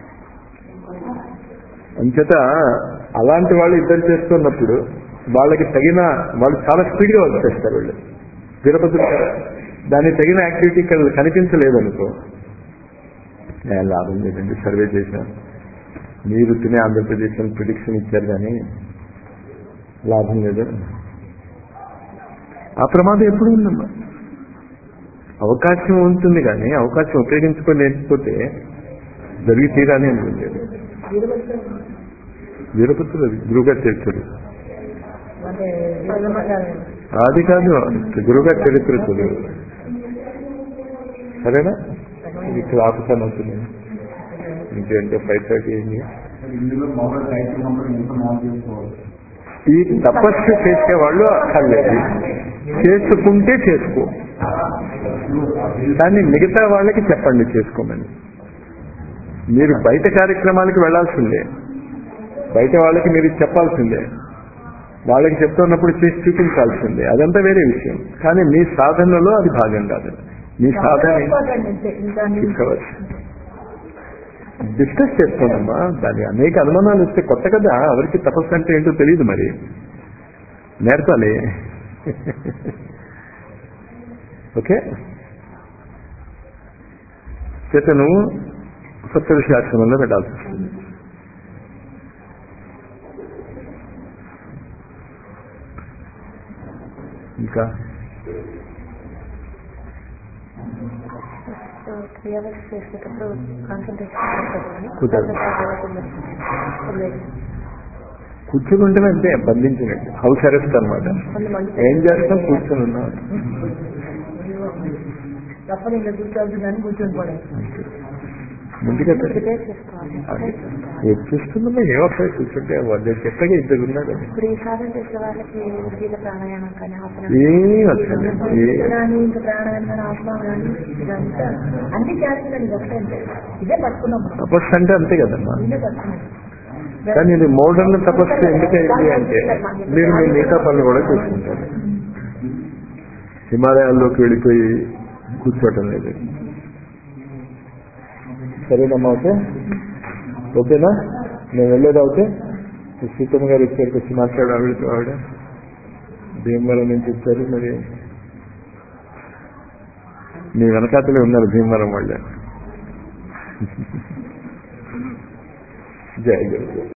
అంచేత అలాంటి వాళ్ళు ఇద్దరు చేస్తున్నప్పుడు వాళ్ళకి తగిన వాళ్ళు చాలా స్పీడ్గా వర్క్ చేస్తారు వాళ్ళు వీరభద్రులు కదా దానికి తగిన యాక్టివిటీ ఇక్కడ కనిపించలేదనుకో ఏ లాభం లేదండి సర్వే చేశాం మీరు తినే ఆంధ్రప్రదేశ్ అని ప్రిడిక్షన్ ఇచ్చారు కానీ లాభం లేదు ఆ ప్రమాదం ఎప్పుడు ఉందమ్మా అవకాశం ఉంటుంది కానీ అవకాశం ఉపయోగించుకోలేకపోతే జరిగి తీరాని ఉంటుంది వీరభద్రుడు అది గురుగారు చరిత్రుడు అంటే వీరమ్మగారు అది కాదు గురుగారు చరిత్ర చదువు సరేనా ఇక్కడ ఆపుతాను అవుతుంది ఇంకేంటో ఫైవ్ థర్టీ అయింది ఇందులో మామూలుగా రైతు కంపెనీ ఎంత మామూలు చేసుకోవాలి ఈ తపస్సు చేసేవాళ్ళు అక్కర్లేదు చేసుకుంటే చేసుకో కానీ మిగతా వాళ్ళకి చెప్పండి చేసుకోమని మీరు బయట కార్యక్రమాలకు వెళ్లాల్సిందే బయట వాళ్ళకి మీరు చెప్పాల్సిందే వాళ్ళకి చెప్తున్నప్పుడు చేసి చూపించాల్సిందే అదంతా వేరే విషయం కానీ మీ సాధనలో అది భాగం కాదు మీ సాధన ఇంపార్టెంట్ అంతే ఇంకా అన్ని తీసుకోవచ్చు డిస్కస్ చేసుకోనమ్మా దాని అనేక అనుమానాలు వస్తే కొత్త కదా ఎవరికి తపస్సు అంటే ఏంటో తెలియదు మరి నేర్పాలి ఓకే చేత నువ్వు సప్తఋషి ఆశ్రమంలో పెట్టాల్సి వస్తుంది ఇంకా త్రీ అవర్స్ చేసేటప్పుడు కాన్సన్ట్రేషన్ కుదరదు. కుదరదు కూర్చుని అంతే బంధించినట్టు హౌస్ అరెస్ట్ అనమాట కొంతమంది ఏం చేస్తాం కూర్చొని ఉన్నాం తప్పని ఇంకా కూర్చోవద్దు కానీ కూర్చొని పడేది ముందుగా ప్రిపేర్ చేసుకోవాలి ఏం చూస్తుందమ్మా ఏం వస్తాయి కూర్చుంటే వాళ్ళు చెప్పగా ఇద్దరు ఉన్నారు ఇప్పుడు ఈ సాధన చేసే వాళ్ళకి ఉద్గీత ప్రాణాయామం కానీ ఆసనం ఏం వస్తలేదు ఏ కానీ ఇంకా ప్రాణాయామం కానీ ఆసనం కానీ ఇదంతా అన్ని చేస్తుందండి వస్తాయంటే ఇదే పట్టుకున్నాం మనం. తపస్సు అంటే అంతే కదమ్మా ఇదే పట్టుకున్నాం కానీ ఇది మోడర్న్ తపస్సు ఎందుకైంది అంటే మీరు మీ మిగతా పనులు కూడా చూసుకుంటారు హిమాలయాల్లోకి వెళ్ళిపోయి కూర్చోవటం లేదు సరేనమ్మా ఓకే ఓకేనా నేను వెళ్ళేది అవుతే సీతమ్మ గారు ఇచ్చారు వచ్చి మాట్లాడు ఆవిడతో ఆవిడ భీమవరం నుంచి వచ్చారు మరి మీ వెనకాతలే ఉన్నారు భీమవరం వాళ్ళ జై గురు